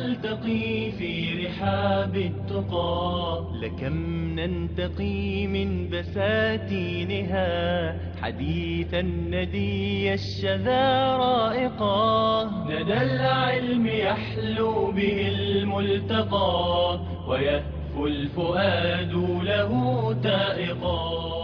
نلتقي في رحاب التقى لكم ننتقي من بساتينها حديث الندي الشذا رائقا ندى العلم يحلو به الملتقى ويهفو الفؤاد له تائقا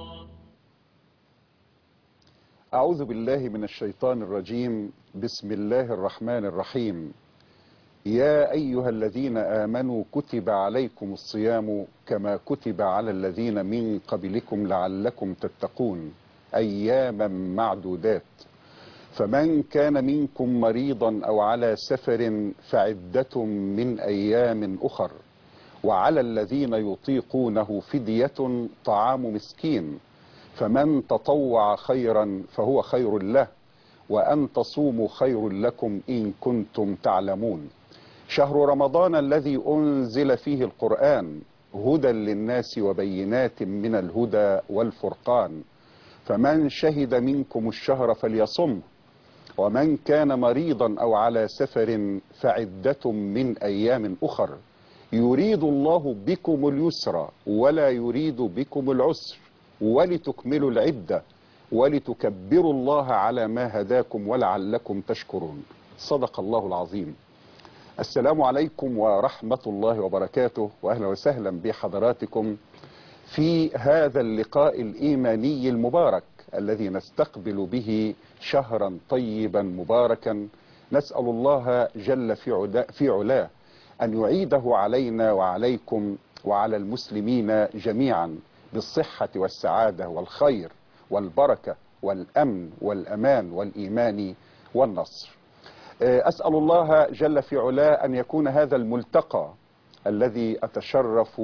أعوذ بالله من الشيطان الرجيم بسم الله الرحمن الرحيم يا أيها الذين آمنوا كتب عليكم الصيام كما كتب على الذين من قبلكم لعلكم تتقون أياما معدودات فمن كان منكم مريضا أو على سفر فعدة من أيام أخر وعلى الذين يطيقونه فدية طعام مسكين فمن تطوع خيرا فهو خير له وأن تصوموا خير لكم إن كنتم تعلمون شهر رمضان الذي أنزل فيه القرآن هدى للناس وبينات من الهدى والفرقان فمن شهد منكم الشهر فليصم ومن كان مريضا أو على سفر فعدة من أيام أخر يريد الله بكم اليسر ولا يريد بكم العسر ولتكملوا العدة ولتكبروا الله على ما هداكم ولعلكم تشكرون صدق الله العظيم السلام عليكم ورحمة الله وبركاته وأهلا وسهلا بحضراتكم في هذا اللقاء الإيماني المبارك الذي نستقبل به شهرا طيبا مباركا نسأل الله جل في عدا- في علاه أن يعيده علينا وعليكم وعلى المسلمين جميعا بالصحة والسعادة والخير والبركة والأمن والأمان والإيمان والنصر أسأل الله جل في علاه أن يكون هذا الملتقى الذي أتشرف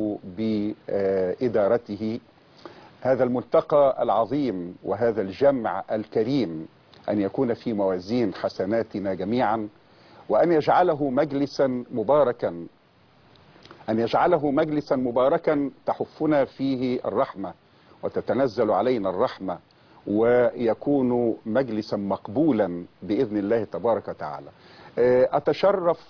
بإدارته هذا الملتقى العظيم وهذا الجمع الكريم أن يكون في موازين حسناتنا جميعا وأن يجعله مجلسا مباركا أن يجعله مجلسا مباركا تحفنا فيه الرحمة وتتنزل علينا الرحمة ويكون مجلسا مقبولا بإذن الله تبارك وتعالى آه، أتشرف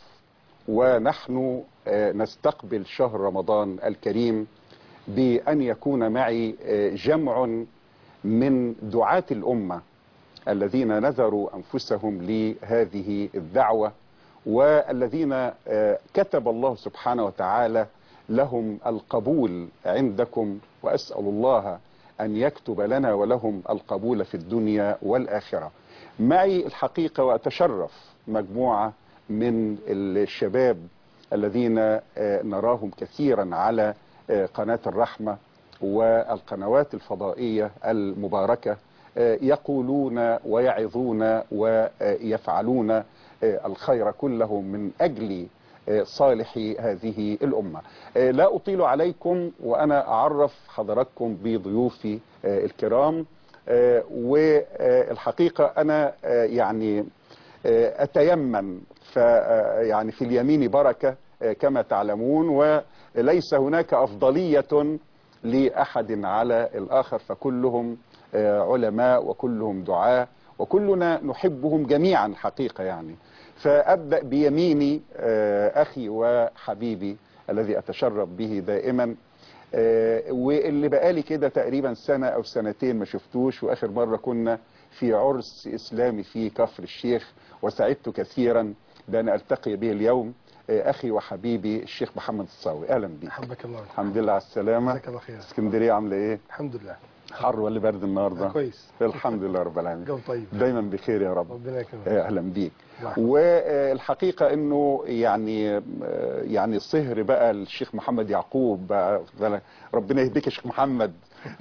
ونحن آه، نستقبل شهر رمضان الكريم بأن يكون معي آه، جمع من دعاة الأمة الذين نذروا أنفسهم لهذه الدعوة والذين آه، كتب الله سبحانه وتعالى لهم القبول عندكم وأسأل الله أن يكتب لنا ولهم القبول في الدنيا والآخرة معي الحقيقة وأتشرف مجموعة من الشباب الذين آه، نراهم كثيرا على آه، قناة الرحمة والقنوات الفضائية المباركة آه، يقولون ويعظون ويفعلون آه، الخير كله من أجل آه، صالح هذه الأمة آه، لا أطيل عليكم وأنا أعرف حضراتكم بضيوفي آه، الكرام آه، والحقيقة أنا آه، يعني آه، أتيمم ف آه، يعني في اليمين بركة آه، كما تعلمون وليس هناك أفضلية لأحد على الآخر فكلهم آه، علماء وكلهم دعاة وكلنا نحبهم جميعا حقيقة يعني فأبدأ بيميني آه، أخي وحبيبي الذي أتشرف به دائما آه، واللي بقالي كده تقريبا سنة أو سنتين ما شفتوش وآخر مرة كنا في عرس إسلامي في كفر الشيخ وسعدت كثيرا بأن ألتقي به اليوم آه، أخي وحبيبي الشيخ محمد الصاوي أهلا بك حبك الله الحمد لله على السلامة جزاك الله خير اسكندرية عاملة إيه الحمد لله حر ولا برد النهاردة كويس الحمد لله رب العالمين جو طيب دايما بخير يا رب ربنا يكرمك آه، اهلا بيك نعم. والحقيقه انه يعني آه، يعني صهر بقى الشيخ محمد يعقوب بقى بقى ربنا يهديك يا شيخ محمد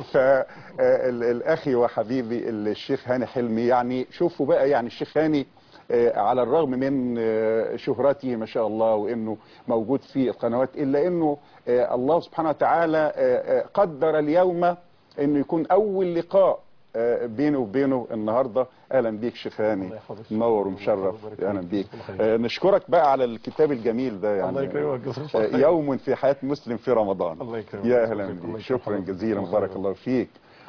فالاخي وحبيبي الشيخ هاني حلمي يعني شوفوا بقى يعني الشيخ هاني آه، على الرغم من آه، شهرته ما شاء الله وانه موجود في القنوات الا انه آه، الله سبحانه وتعالى آه، آه، قدر اليوم انه يكون اول لقاء آه، بيني وبينه النهارده اهلا بيك شيخ هاني الله يحفظك. منور الله ومشرف يبارك اهلا فيك. بيك الله يخليك. آه، نشكرك بقى على الكتاب الجميل ده يعني الله يكرمك جزاك آه، الله خير. يوم في حياة مسلم في رمضان الله يكرمك. يا الله اهلا يكرمك. بيك الله شكرا يكرمك. جزيلا الله بارك يكرمك. الله فيك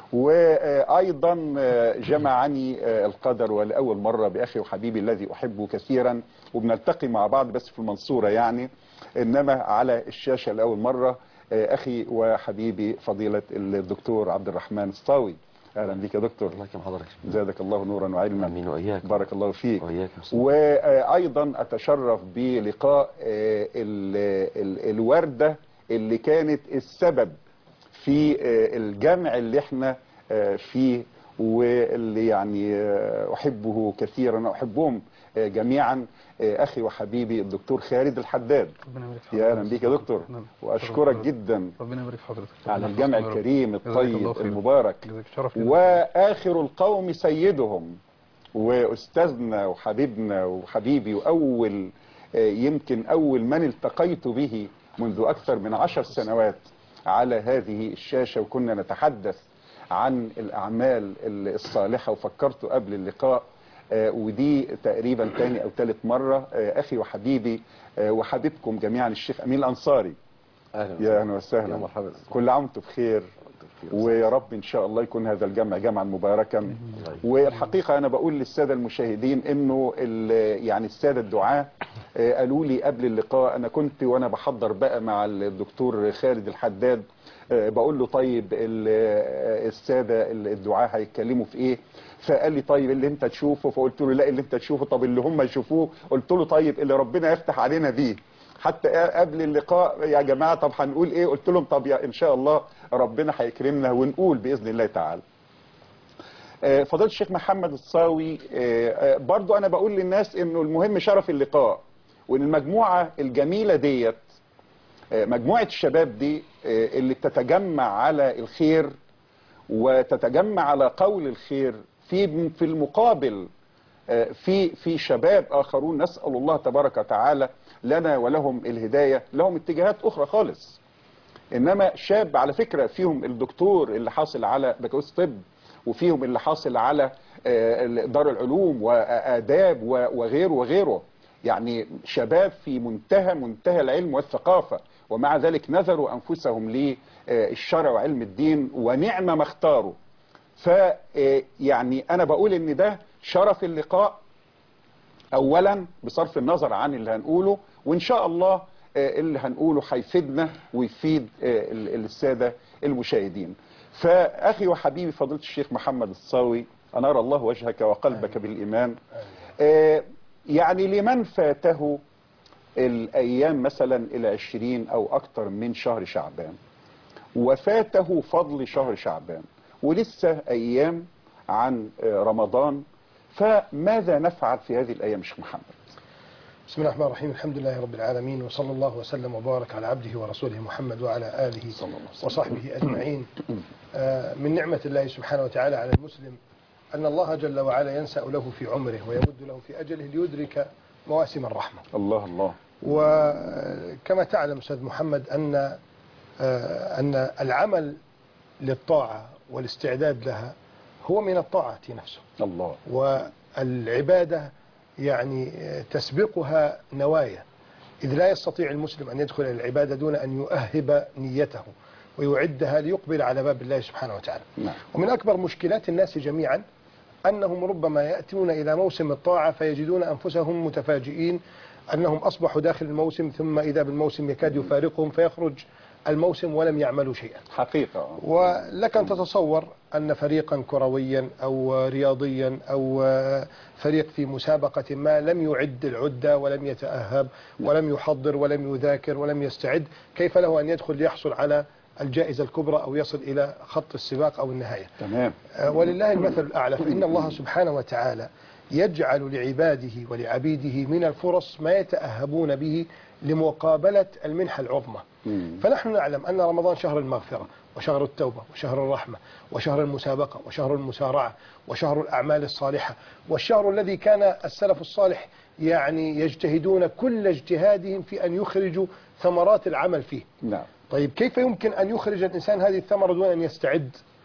وأيضا آه، جمعني آه، القدر ولأول مرة بأخي وحبيبي الذي أحبه كثيرا وبنلتقي مع بعض بس في المنصورة يعني إنما على الشاشة لأول مرة آه، أخي وحبيبي فضيلة الدكتور عبد الرحمن الصاوي أهلا بك يا دكتور الله يكرم حضرتك زادك الله نورا وعلما امين واياك بارك الله فيك واياك يا أستاذ. وايضا اتشرف بلقاء آه، ال- ال- الورده اللي كانت السبب في آه، الجمع اللي احنا آه، فيه واللي يعني آه، احبه كثيرا احبهم آه، جميعا آه، اخي وحبيبي الدكتور خالد الحداد ربنا يبارك في يا اهلا بيك يا دكتور نعم. واشكرك جدا ربنا يبارك في حضرتك على ربنا الجمع يحفظك يا رب. الكريم جزاك الله الطيب خير. المبارك جزاك شرف لي. واخر القوم سيدهم واستاذنا وحبيبنا وحبيبي واول آه، يمكن اول من التقيت به منذ اكثر من عشر سنوات على هذه الشاشه وكنا نتحدث عن الاعمال الصالحه وفكرت قبل اللقاء آه، ودي تقريبا تاني او ثالث مره آه، اخي وحبيبي آه، وحبيبكم جميعا الشيخ امين الانصاري اهلا يا اهلا يا وسهلا مرحبا كل عام وانتم بخير ويا رب ان شاء الله يكون هذا الجمع جمعا مباركا والحقيقه انا بقول للساده المشاهدين انه ال- يعني الساده الدعاه آه، قالوا لي قبل اللقاء انا كنت وانا بحضر بقى مع الدكتور خالد الحداد آه، بقول له طيب ال- آه، الساده الدعاه هيتكلموا في ايه فقال لي طيب اللي انت تشوفه فقلت له لا اللي انت تشوفه طب اللي هم يشوفوه قلت له طيب اللي ربنا يفتح علينا بيه حتى قبل اللقاء يا جماعه طب هنقول ايه قلت لهم طب يا ان شاء الله ربنا هيكرمنا ونقول باذن الله تعالى آه، فضيله الشيخ محمد الصاوي آه، آه، برضو انا بقول للناس انه المهم شرف اللقاء وان المجموعه الجميله ديت آه، مجموعه الشباب دي آه، اللي بتتجمع على الخير وتتجمع على قول الخير في في المقابل آه، في في شباب اخرون نسال الله تبارك وتعالى لنا ولهم الهدايه لهم اتجاهات اخرى خالص انما شاب على فكره فيهم الدكتور اللي حاصل على بكالوريوس طب وفيهم اللي حاصل على آه، دار العلوم واداب و- وغيره وغيره يعني شباب في منتهى منتهى العلم والثقافه ومع ذلك نذروا انفسهم للشرع وعلم الدين ونعم ما اختاروا ف آه، يعني انا بقول ان ده شرف اللقاء اولا بصرف النظر عن اللي هنقوله وان شاء الله آه، اللي هنقوله هيفيدنا ويفيد آه، ال- الساده المشاهدين فاخي وحبيبي فضيله الشيخ محمد الصاوي انار الله وجهك وقلبك بالايمان آه، يعني لمن فاته الايام مثلا العشرين او اكتر من شهر شعبان وفاته فضل شهر شعبان ولسه ايام عن آه، رمضان فماذا نفعل في هذه الايام شيخ محمد بسم الله الرحمن الرحيم الحمد لله رب العالمين وصلى الله وسلم وبارك على عبده ورسوله محمد وعلى آله صلى الله عليه وسلم. وصحبه أجمعين آه، من نعمة الله سبحانه وتعالى على المسلم أن الله جل وعلا ينسأ له في عمره ويمد له في أجله ليدرك مواسم الرحمة الله الله وكما تعلم أستاذ محمد أن آه، أن العمل للطاعة والاستعداد لها هو من الطاعة نفسه الله والعبادة يعني تسبقها نوايا إذ لا يستطيع المسلم أن يدخل إلى العبادة دون أن يؤهب نيته ويعدها ليقبل على باب الله سبحانه وتعالى نعم ومن أكبر مشكلات الناس جميعا أنهم ربما يأتون إلى موسم الطاعة فيجدون أنفسهم متفاجئين أنهم أصبحوا داخل الموسم ثم إذا بالموسم يكاد يفارقهم فيخرج الموسم ولم يعملوا شيئا حقيقة ولك أن تتصور أن فريقا كرويا أو رياضيا أو فريق في مسابقة ما لم يعد العدة ولم يتأهب ولم يحضر ولم يذاكر ولم يستعد كيف له أن يدخل ليحصل على الجائزة الكبرى أو يصل إلى خط السباق أو النهاية تمام آه، ولله المثل الأعلى فإن الله سبحانه وتعالى يجعل لعباده ولعبيده من الفرص ما يتأهبون به لمقابلة المنحة العظمى مم. فنحن نعلم أن رمضان شهر المغفرة وشهر التوبة وشهر الرحمة وشهر المسابقة وشهر المسارعة وشهر الأعمال الصالحة والشهر الذي كان السلف الصالح يعني يجتهدون كل اجتهادهم في أن يخرجوا ثمرات العمل فيه نعم طيب كيف يمكن أن يخرج الإنسان هذه الثمرة دون أن يستعد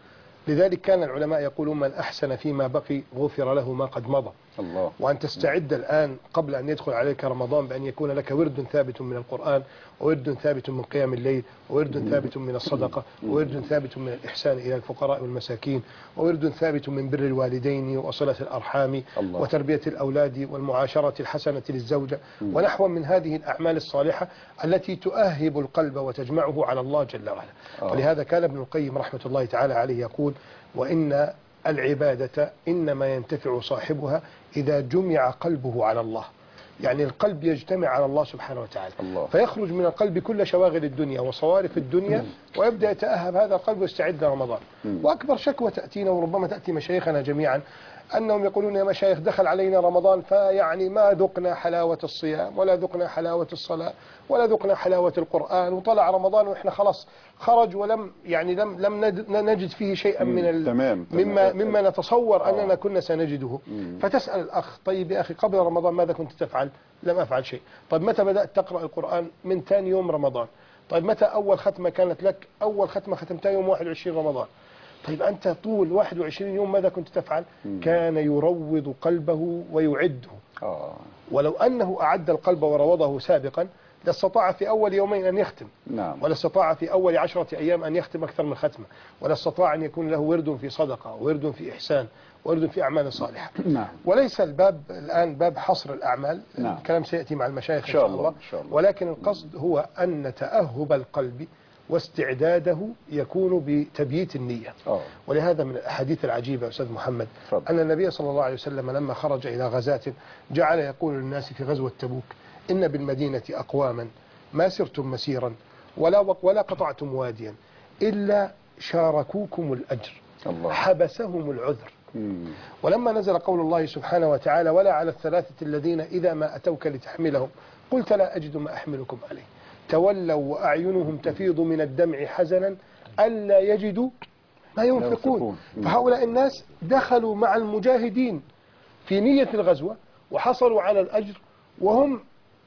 لذلك كان العلماء يقولون من أحسن فيما بقي غفر له ما قد مضى الله وأن تستعد الآن قبل أن يدخل عليك رمضان بأن يكون لك ورد ثابت من القرآن وورد ثابت من قيام الليل وورد ثابت من الصدقة وورد ثابت من الإحسان إلى الفقراء والمساكين وورد ثابت من بر الوالدين وصلة الأرحام الله. وتربية الأولاد والمعاشرة الحسنة للزوجة ونحو من هذه الأعمال الصالحة التي تؤهب القلب وتجمعه على الله جل وعلا آه. ولهذا كان ابن القيم رحمة الله تعالى عليه يقول وإن العبادة إنما ينتفع صاحبها إذا جمع قلبه على الله يعني القلب يجتمع على الله سبحانه وتعالى الله. فيخرج من القلب كل شواغل الدنيا وصوارف الدنيا ويبدأ يتأهب هذا القلب ويستعد لرمضان وأكبر شكوى تأتينا وربما تأتي مشايخنا جميعا أنهم يقولون يا مشايخ دخل علينا رمضان فيعني ما ذقنا حلاوة الصيام ولا ذقنا حلاوة الصلاة ولا ذقنا حلاوة القرآن وطلع رمضان وإحنا خلاص خرج ولم يعني لم لم ند- نجد فيه شيئا من ال تمام، مما تمام. مما نتصور آه. أننا كنا سنجده فتسأل الأخ طيب يا أخي قبل رمضان ماذا كنت تفعل لم أفعل شيء طيب متى بدأت تقرأ القرآن من ثاني يوم رمضان طيب متى أول ختمة كانت لك أول ختمة ختمتها يوم 21 رمضان طيب أنت طول 21 يوم ماذا كنت تفعل كان يروض قلبه ويعده اه ولو أنه أعد القلب وروضه سابقا لاستطاع في أول يومين أن يختم نعم ولا استطاع في أول عشرة أيام أن يختم أكثر من ختمة ولا استطاع أن يكون له ورد في صدقة ورد في إحسان ورد في أعمال صالحة نعم وليس الباب الآن باب حصر الأعمال نعم. الكلام سيأتي مع المشايخ إن شاء شاء الله، الله إن شاء الله. ولكن القصد هو أن تأهب القلب واستعداده يكون بتبييت النية اه ولهذا من الأحاديث العجيبة يا أستاذ محمد تفضل. أن النبي صلى الله عليه وسلم لما خرج إلى غزاة جعل يقول للناس في غزوة تبوك إن بالمدينة أقواما ما سرتم مسيرا ولا وق- ولا قطعتم واديا إلا شاركوكم الأجر الله حبسهم العذر مم. ولما نزل قول الله سبحانه وتعالى ولا على الثلاثة الذين إذا ما أتوك لتحملهم قلت لا أجد ما أحملكم عليه تولوا وأعينهم تفيض من الدمع حزنا ألا يجدوا ما ينفقون ينفقون. فهؤلاء الناس دخلوا مع المجاهدين في نية الغزوة وحصلوا على الأجر وهم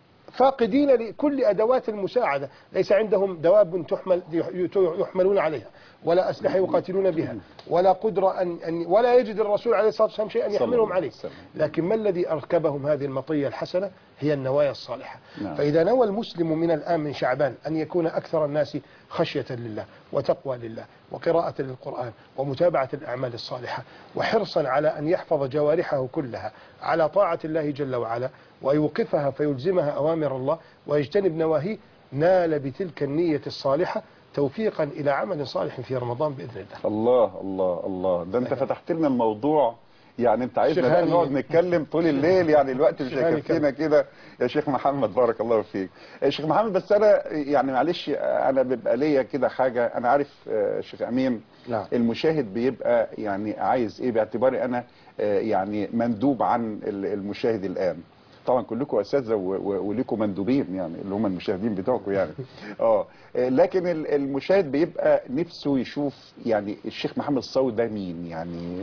فاقدين لكل أدوات المساعدة ليس عندهم دواب تحمل يحملون عليها ولا أسلحة يقاتلون بها ولا قدرة أن, أن ولا يجد الرسول عليه الصلاة والسلام شيئا صلى يحملهم الله عليه عليه وسلم. لكن ما الذي أركبهم هذه المطية الحسنة هي النوايا الصالحة نعم. فإذا نوى المسلم من الآن من شعبان أن يكون أكثر الناس خشية لله وتقوى لله وقراءة للقرآن ومتابعة الأعمال الصالحة وحرصا على أن يحفظ جوارحه كلها على طاعة الله جل وعلا ويوقفها فيلزمها أوامر الله ويجتنب نواهيه نال بتلك النية الصالحة توفيقا إلى عمل صالح في رمضان بإذن الله الله الله الله ده انت فتحت لنا الموضوع يعني انت عايزنا شيخ بقى هاني. نقعد نتكلم طول الليل يعني الوقت مش شيخ هاني هيكفينا كده يا شيخ محمد بارك الله فيك يا شيخ محمد بس انا يعني معلش انا بيبقى ليا كده حاجه انا عارف آه، شيخ امين نعم. المشاهد بيبقى يعني عايز ايه باعتباري انا آه، يعني مندوب عن ال- المشاهد الان طبعا كلكم اساتذه و- و- وليكم مندوبين يعني اللي هم المشاهدين بتوعكم يعني اه آه، لكن ال- المشاهد بيبقى نفسه يشوف يعني الشيخ محمد الصاوي ده مين يعني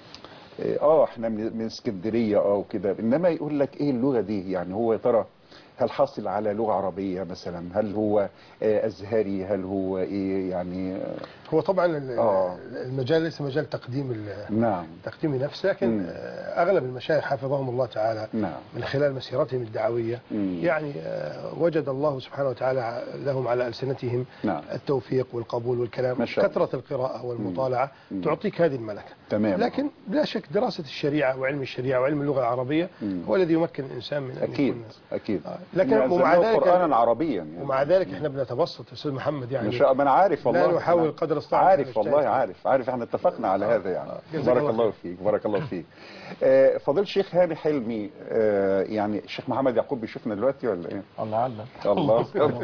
اه احنا من من اسكندريه اه وكده انما يقول لك ايه اللغه دي يعني هو يا ترى هل حاصل على لغه عربيه مثلا هل هو آه، ازهري هل هو ايه يعني آه، هو طبعا ال- آه. المجال ليس مجال تقديم ال- نعم تقديم نفسه لكن مم. آه، أغلب المشايخ حفظهم الله تعالى نعم من خلال مسيرتهم الدعوية مم. يعني آه، وجد الله سبحانه وتعالى لهم على ألسنتهم نعم التوفيق والقبول والكلام ما شاء الله. كثرة القراءة والمطالعة مم. تعطيك هذه الملكة تمام لكن بلا شك دراسة الشريعة وعلم الشريعة وعلم اللغة العربية مم. هو الذي يمكن الإنسان من أن اكيد يكون اكيد آه، لكن نزلناه ومع ذلك قرانا عربيا يعني. ومع ذلك احنا بنتبسط يا أستاذ محمد يعني ما شاء الله انا عارف والله لا نحاول أنا قدر استطاعتنا عارف نجتهد والله فيه. عارف عارف احنا اتفقنا على هذا يعني آه، جزاك بارك الله الله خير. فيك بارك الله فيك آه، فضيل الشيخ هاني حلمي آه، يعني الشيخ محمد يعقوب بيشوفنا دلوقتي ولا ايه الله الله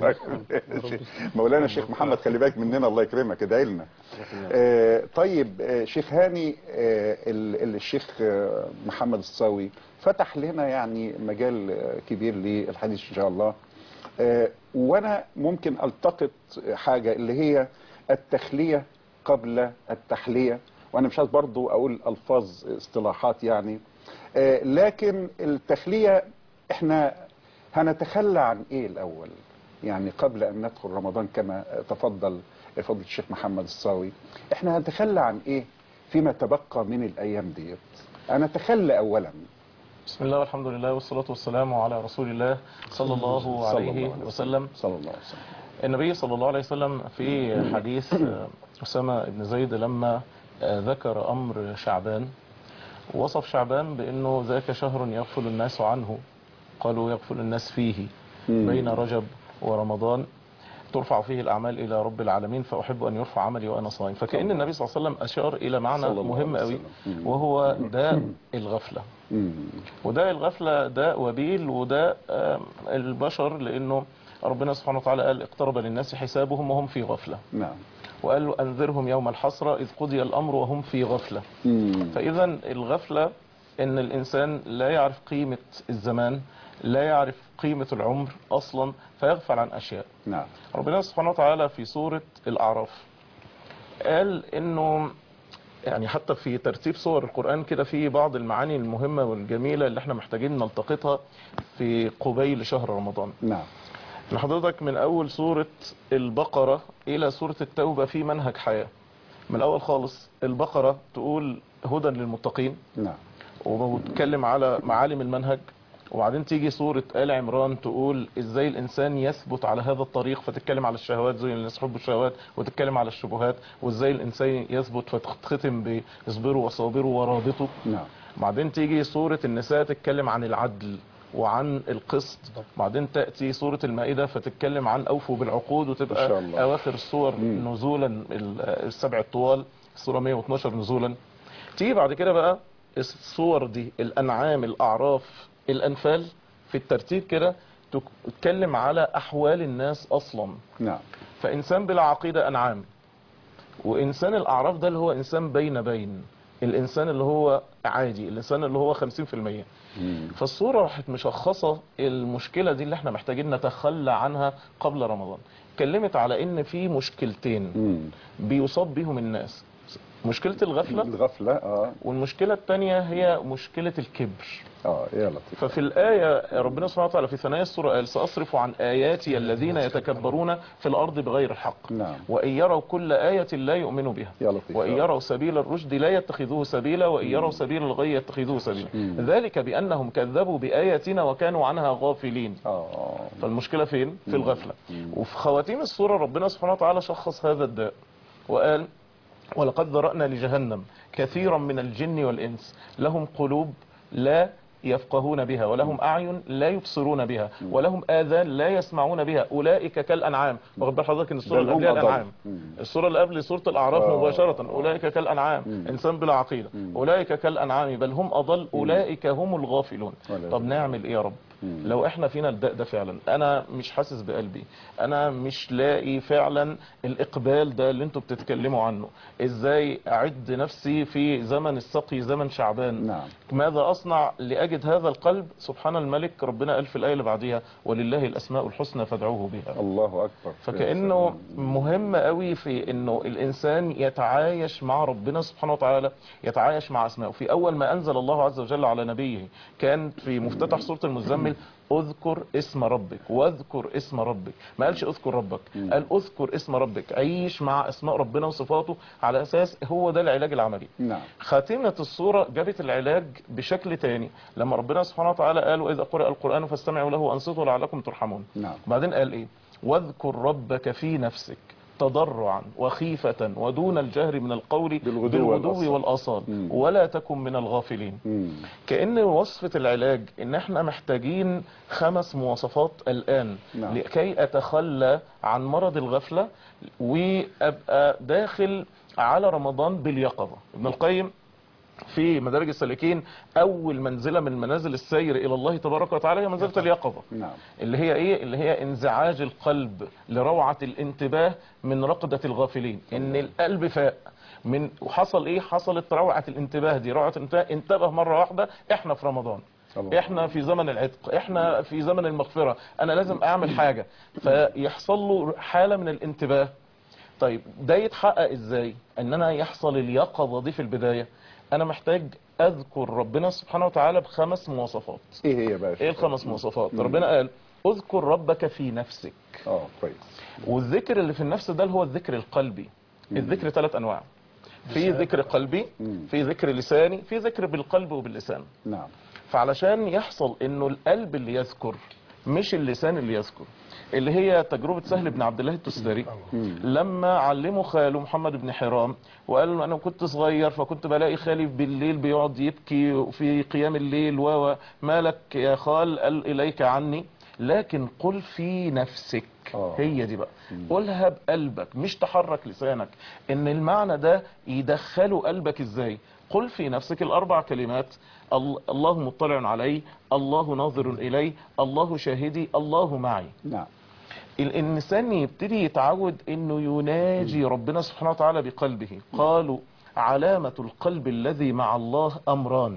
مولانا الشيخ محمد خلي بالك مننا الله يكرمك ادعي لنا آه، طيب آه، شيخ هاني آه، ال- ال- الشيخ آه، محمد الصاوي فتح لنا يعني مجال آه، كبير للحديث ان شاء الله آه، وانا ممكن التقط حاجه اللي هي التخليه قبل التحليه وانا مش عايز برضو اقول الفاظ اصطلاحات يعني آه، لكن التخليه احنا هنتخلى عن ايه الاول يعني قبل أن ندخل رمضان كما تفضل فضل الشيخ محمد الصاوي احنا هنتخلى عن ايه فيما تبقى من الأيام ديت أنا أتخلى أولا بسم الله والحمد لله والصلاة والسلام على رسول الله صلى الله صلى عليه الله عليه وسلم صلى الله عليه وسلم النبي صلى الله عليه وسلم في حديث آه، أسامة بن زيد لما آه، ذكر أمر شعبان وصف شعبان بأنه ذاك شهر يغفل الناس عنه قالوا يغفل الناس فيه مم. بين رجب ورمضان ترفع فيه الأعمال إلى رب العالمين فأحب أن يرفع عملي وأنا صائم فكأن النبي صلى الله عليه وسلم أشار إلى معنى صلى الله مهم عليه قوي وسلم. مم. وهو داء الغفلة مم. وده الغفلة ده وبيل وده آم، البشر لأنه ربنا سبحانه وتعالى قال اقترب للناس حسابهم وهم في غفلة نعم وقال له أنذرهم يوم الحسرة إذ قضي الأمر وهم في غفلة مم. فإذا الغفلة إن الإنسان لا يعرف قيمة الزمان لا يعرف قيمة العمر أصلا فيغفل عن أشياء نعم ربنا سبحانه وتعالى في سورة الأعراف قال إنه يعني حتى في ترتيب صور القرآن كده في بعض المعاني المهمة والجميلة اللي احنا محتاجين نلتقطها في قبيل شهر رمضان نعم إن حضرتك من أول سورة البقرة إلى سورة التوبة في منهج حياة من الأول خالص البقرة تقول هدى للمتقين نعم وبتتكلم على معالم المنهج وبعدين تيجي سورة آل عمران تقول ازاي الانسان يثبت على هذا الطريق فتتكلم على الشهوات زي الناس حب الشهوات وتتكلم على الشبهات وازاي الانسان يثبت فتختتم باصبروا وصابروا ورابطوا نعم بعدين تيجي سورة النساء تتكلم عن العدل وعن القسط بعدين تأتي سورة المائدة فتتكلم عن أوفوا بالعقود إن شاء وتبقى الله. أواخر السور مم. نزولا ال- السبع الطوال السورة 112 نزولا تيجي بعد كده بقى الصور دي الأنعام الأعراف الأنفال في الترتيب كده تك- تتكلم على أحوال الناس أصلا نعم فإنسان بلا عقيدة أنعام وإنسان الأعراف ده اللي هو إنسان بين بين الإنسان اللي هو عادي الإنسان اللي هو 50% مم. فالصورة راحت مشخصة المشكلة دي اللي احنا محتاجين نتخلى عنها قبل رمضان اتكلمت على ان في مشكلتين مم. بيصاب بيهم الناس مشكلة الغفلة الغفلة اه والمشكلة التانية هي مشكلة الكبر اه يا لطيف ففي الآية ربنا سبحانه وتعالى في ثنايا السورة قال سأصرف عن آياتي الذين يتكبرون في الأرض بغير الحق نعم وإن يروا كل آية لا يؤمنوا بها يا لطيف وإن يروا سبيل الرشد لا يتخذوه سبيلا وإن يروا سبيل الغي يتخذوه سبيلا مم. ذلك بأنهم كذبوا بآياتنا وكانوا عنها غافلين اه فالمشكلة فين؟ في مم. الغفلة مم. وفي خواتيم السورة ربنا سبحانه وتعالى شخص هذا الداء وقال ولقد ذرأنا لجهنم كثيرا من الجن والإنس لهم قلوب لا يفقهون بها ولهم أعين لا يبصرون بها ولهم آذان لا يسمعون بها أولئك كالأنعام واخد بال حضرتك إن السورة بل اللي هم قبلها أضل. الأنعام مم. السورة اللي قبل سورة الأعراف آه. مباشرة أولئك كالأنعام مم. إنسان بلا عقيدة مم. أولئك كالأنعام بل هم أضل أولئك هم الغافلون ولا طب نعمل إيه يا رب مم. لو احنا فينا الداء ده فعلا انا مش حاسس بقلبي انا مش لاقي فعلا الاقبال ده اللي انتوا بتتكلموا عنه ازاي اعد نفسي في زمن السقي زمن شعبان نعم ماذا اصنع لاجد هذا القلب سبحان الملك ربنا قال في الايه اللي بعديها ولله الاسماء الحسنى فادعوه بها الله اكبر فكأنه مهم قوي في انه الانسان يتعايش مع ربنا سبحانه وتعالى يتعايش مع اسمائه في اول ما انزل الله عز وجل على نبيه كان في مفتتح سورة المزمل اذكر اسم ربك واذكر اسم ربك ما قالش اذكر ربك قال اذكر اسم ربك عيش مع اسماء ربنا وصفاته على اساس هو ده العلاج العملي نعم خاتمة الصورة جابت العلاج بشكل تاني لما ربنا سبحانه وتعالى قال وإذا قرأ القرآن فاستمعوا له وأنصتوا لعلكم ترحمون نعم بعدين قال ايه واذكر ربك في نفسك تضرعا وخيفة ودون الجهر من القول بالغدو بالغدو والآصال. والآصال مم. ولا تكن من الغافلين مم. كأن وصفة العلاج ان احنا محتاجين خمس مواصفات الآن نعم. لكي اتخلى عن مرض الغفلة وابقى داخل على رمضان باليقظة ابن القيم في مدارج السالكين اول منزلة من منازل السير الى الله تبارك وتعالى هي منزلة اليقظة نعم اللي هي ايه اللي هي انزعاج القلب لروعة الانتباه من رقدة الغافلين ان القلب فاق من وحصل ايه حصلت روعة الانتباه دي روعة الانتباه انتبه مرة واحدة احنا في رمضان الله. احنا في زمن العتق احنا في زمن المغفرة انا لازم اعمل حاجة فيحصل له حالة من الانتباه طيب ده يتحقق ازاي ان انا يحصل اليقظة دي في البداية انا محتاج اذكر ربنا سبحانه وتعالى بخمس مواصفات ايه هي بقى ايه الخمس مواصفات مم. ربنا قال اذكر ربك في نفسك اه كويس والذكر اللي في النفس ده اللي هو الذكر القلبي الذكر ثلاث انواع في ذكر قلبي مم. في ذكر لساني في ذكر بالقلب وباللسان نعم فعلشان يحصل انه القلب اللي يذكر مش اللسان اللي يذكر اللي هي تجربة سهل بن عبد الله التستري لما علمه خاله محمد بن حرام وقال له انا كنت صغير فكنت بلاقي خالي بالليل بيقعد يبكي في قيام الليل و ما لك يا خال قال اليك عني لكن قل في نفسك آه. هي دي بقى قولها بقلبك مش تحرك لسانك ان المعنى ده يدخله قلبك ازاي قل في نفسك الاربع كلمات ال- الله مطلع علي الله ناظر الي الله شاهدي الله معي نعم الانسان يبتدي يتعود انه يناجي ربنا سبحانه وتعالى بقلبه قالوا علامة القلب الذي مع الله امران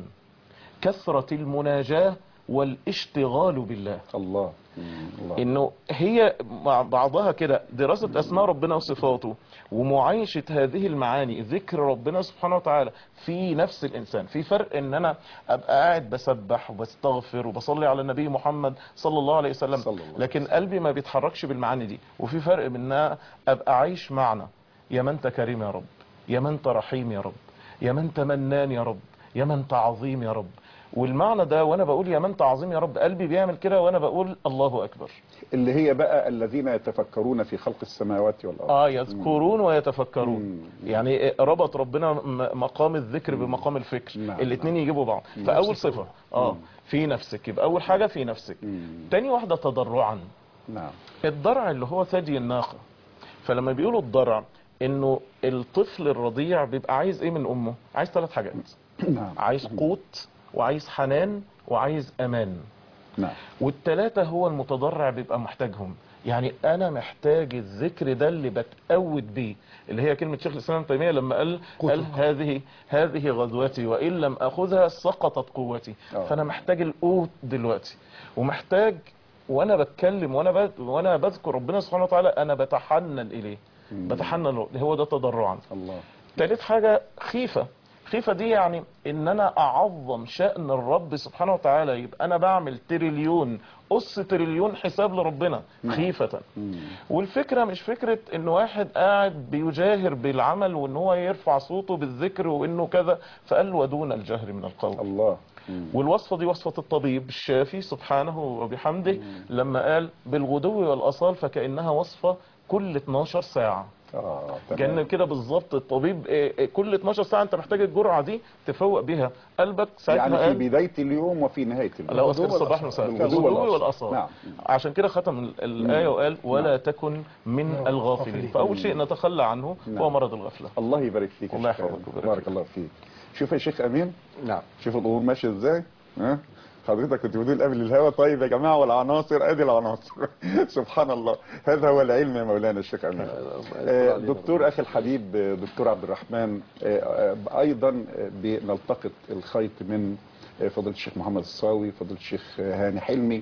كثرة المناجاة والاشتغال بالله الله مم. الله انه هي مع بعضها كده دراسة اسماء ربنا وصفاته ومعايشة هذه المعاني ذكر ربنا سبحانه وتعالى في نفس الانسان في فرق ان انا ابقى قاعد بسبح وبستغفر وبصلي على النبي محمد صلى الله عليه وسلم صلى الله عليه لكن قلبي ما بيتحركش بالمعاني دي وفي فرق بين ان أنا ابقى عايش معنى يا من انت كريم يا رب يا من انت رحيم يا رب يا من انت منان يا رب يا من انت عظيم يا رب والمعنى ده وانا بقول يا من انت عظيم يا رب قلبي بيعمل كده وانا بقول الله اكبر اللي هي بقى الذين يتفكرون في خلق السماوات والارض اه يذكرون ويتفكرون مم. يعني ربط ربنا م- مقام الذكر بمقام الفكر نعم. الاثنين يجيبوا بعض فاول صفه اه في نفسك يبقى اول حاجه في نفسك مم. تاني واحده تضرعا نعم الضرع اللي هو ثدي الناقه فلما بيقولوا الضرع انه الطفل الرضيع بيبقى عايز ايه من امه عايز ثلاث حاجات نعم عايز قوت وعايز حنان وعايز امان نعم والتلاتة هو المتضرع بيبقى محتاجهم يعني انا محتاج الذكر ده اللي بتقود بيه اللي هي كلمة شيخ الاسلام ابن تيمية لما قال قال هذه هذه غزوتي وان لم اخذها سقطت قوتي آه. فانا محتاج القوت دلوقتي ومحتاج وانا بتكلم وانا ب... وانا بذكر ربنا سبحانه وتعالى انا بتحنن اليه بتحنن له هو ده تضرعا الله تالت حاجة خيفة خيفة دي يعني ان انا اعظم شأن الرب سبحانه وتعالى يبقى انا بعمل تريليون اس تريليون حساب لربنا خيفة مم. والفكرة مش فكرة ان واحد قاعد بيجاهر بالعمل وان هو يرفع صوته بالذكر وانه كذا فقال ودون الجهر من القول الله مم. والوصفة دي وصفة الطبيب الشافي سبحانه وبحمده لما قال بالغدو والأصال فكأنها وصفة كل 12 ساعة اه تمام. كان كده بالظبط الطبيب إيه، إيه، كل 12 ساعه انت محتاج الجرعه دي تفوق بيها قلبك ساعتها يعني في قال بداية اليوم وفي نهاية اليوم لو الغدو أذكر الصباح والأصال. مساء الغدو الغدو والأصال. والاصال نعم. عشان كده ختم ال- الايه وقال ولا تكن من نعم. الغافلين غافلين. فاول شيء نتخلى عنه نعم. هو مرض الغفله الله يبارك فيك يا الله شيخ يحفظك أمين. ويبارك بارك فيك. الله فيك شوف يا شيخ امين نعم شوف الامور ماشيه ازاي ها حضرتك كنت بتقول قبل الهوا طيب يا جماعه والعناصر ادي العناصر سبحان الله هذا هو العلم يا مولانا الشيخ امين آه، دكتور اخي الحبيب آه، دكتور عبد الرحمن آه، آه، ايضا آه، بنلتقط الخيط من آه، فضيله الشيخ محمد الصاوي فضيله الشيخ آه، هاني حلمي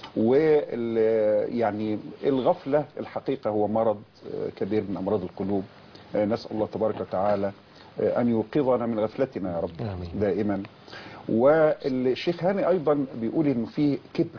وال يعني الغفله الحقيقه هو مرض آه، كبير من امراض القلوب آه، نسال الله تبارك وتعالى آه، ان يوقظنا من غفلتنا يا رب آمين. دائما والشيخ هاني ايضا بيقول انه في كبر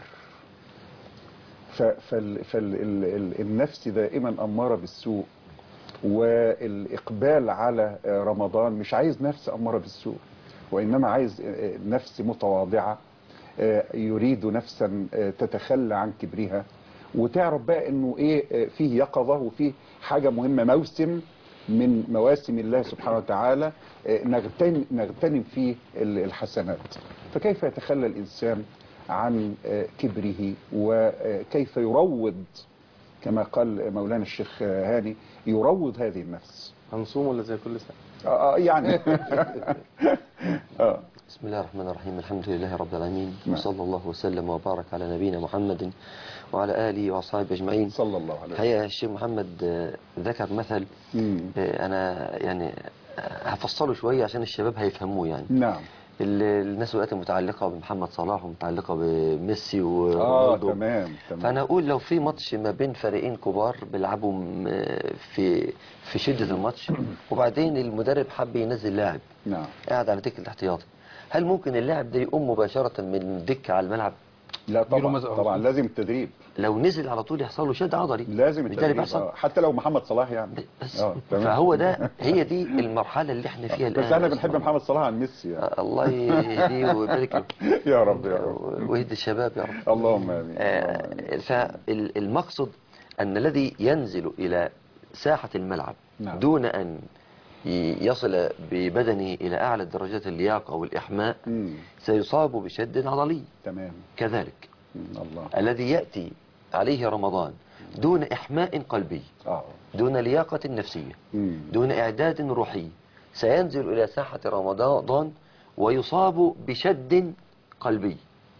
فالنفس دائما اماره بالسوء والاقبال على آه، رمضان مش عايز نفس اماره بالسوء وانما عايز آه، نفس متواضعه آه، يريد نفسا آه، تتخلى عن كبرها وتعرف بقى انه ايه آه، فيه يقظه وفيه حاجه مهمه موسم من مواسم الله سبحانه وتعالى آه، نغتنم نغتنم فيه ال- الحسنات فكيف يتخلى الانسان عن آه، كبره وكيف يروض كما قال مولانا الشيخ آه، هاني يروض هذه النفس هنصوم ولا زي كل سنة آه، آه، يعني آه. بسم الله الرحمن الرحيم الحمد لله رب العالمين نعم. وصلى الله وسلم وبارك على نبينا محمد وعلى آله وأصحابه أجمعين صلى الله عليه وسلم الحقيقة الشيخ محمد آه، ذكر مثل مم. آه، أنا يعني آه، هفصله شوية عشان الشباب هيفهموه يعني نعم ال- الناس دلوقتي متعلقة بمحمد صلاح ومتعلقة بميسي اه ورونالدو تمام تمام فأنا أقول لو في ماتش ما بين فريقين كبار بيلعبوا م- في في شدة الماتش وبعدين المدرب حب ينزل لاعب نعم قاعد على دكة الاحتياطي هل ممكن اللاعب ده يقوم مباشرة من الدكة على الملعب لا يديله طبعا مزق. طبعا لازم التدريب لو نزل على طول يحصل له شد عضلي لازم بالتالي التدريب بيحصل آه. حتى لو محمد صلاح يعني بس آه، تمام. فهو ده هي دي المرحله اللي احنا فيها الان بس احنا بنحب محمد صلاح عن ميسي يعني. آه، الله يهديه ويبارك له يا رب يا رب ويهدي الشباب يا رب اللهم امين آه، فالمقصد أن الذي ينزل إلى ساحة الملعب نعم. دون أن ي- يصل ببدنه إلى أعلى درجات اللياقة والإحماء مم. سيصاب بشد عضلي تمام كذلك مم. الله الذي يأتي عليه رمضان دون إحماء قلبي اه دون لياقة نفسية مم. دون إعداد روحي سينزل إلى ساحة رمضان ويصاب بشد قلبي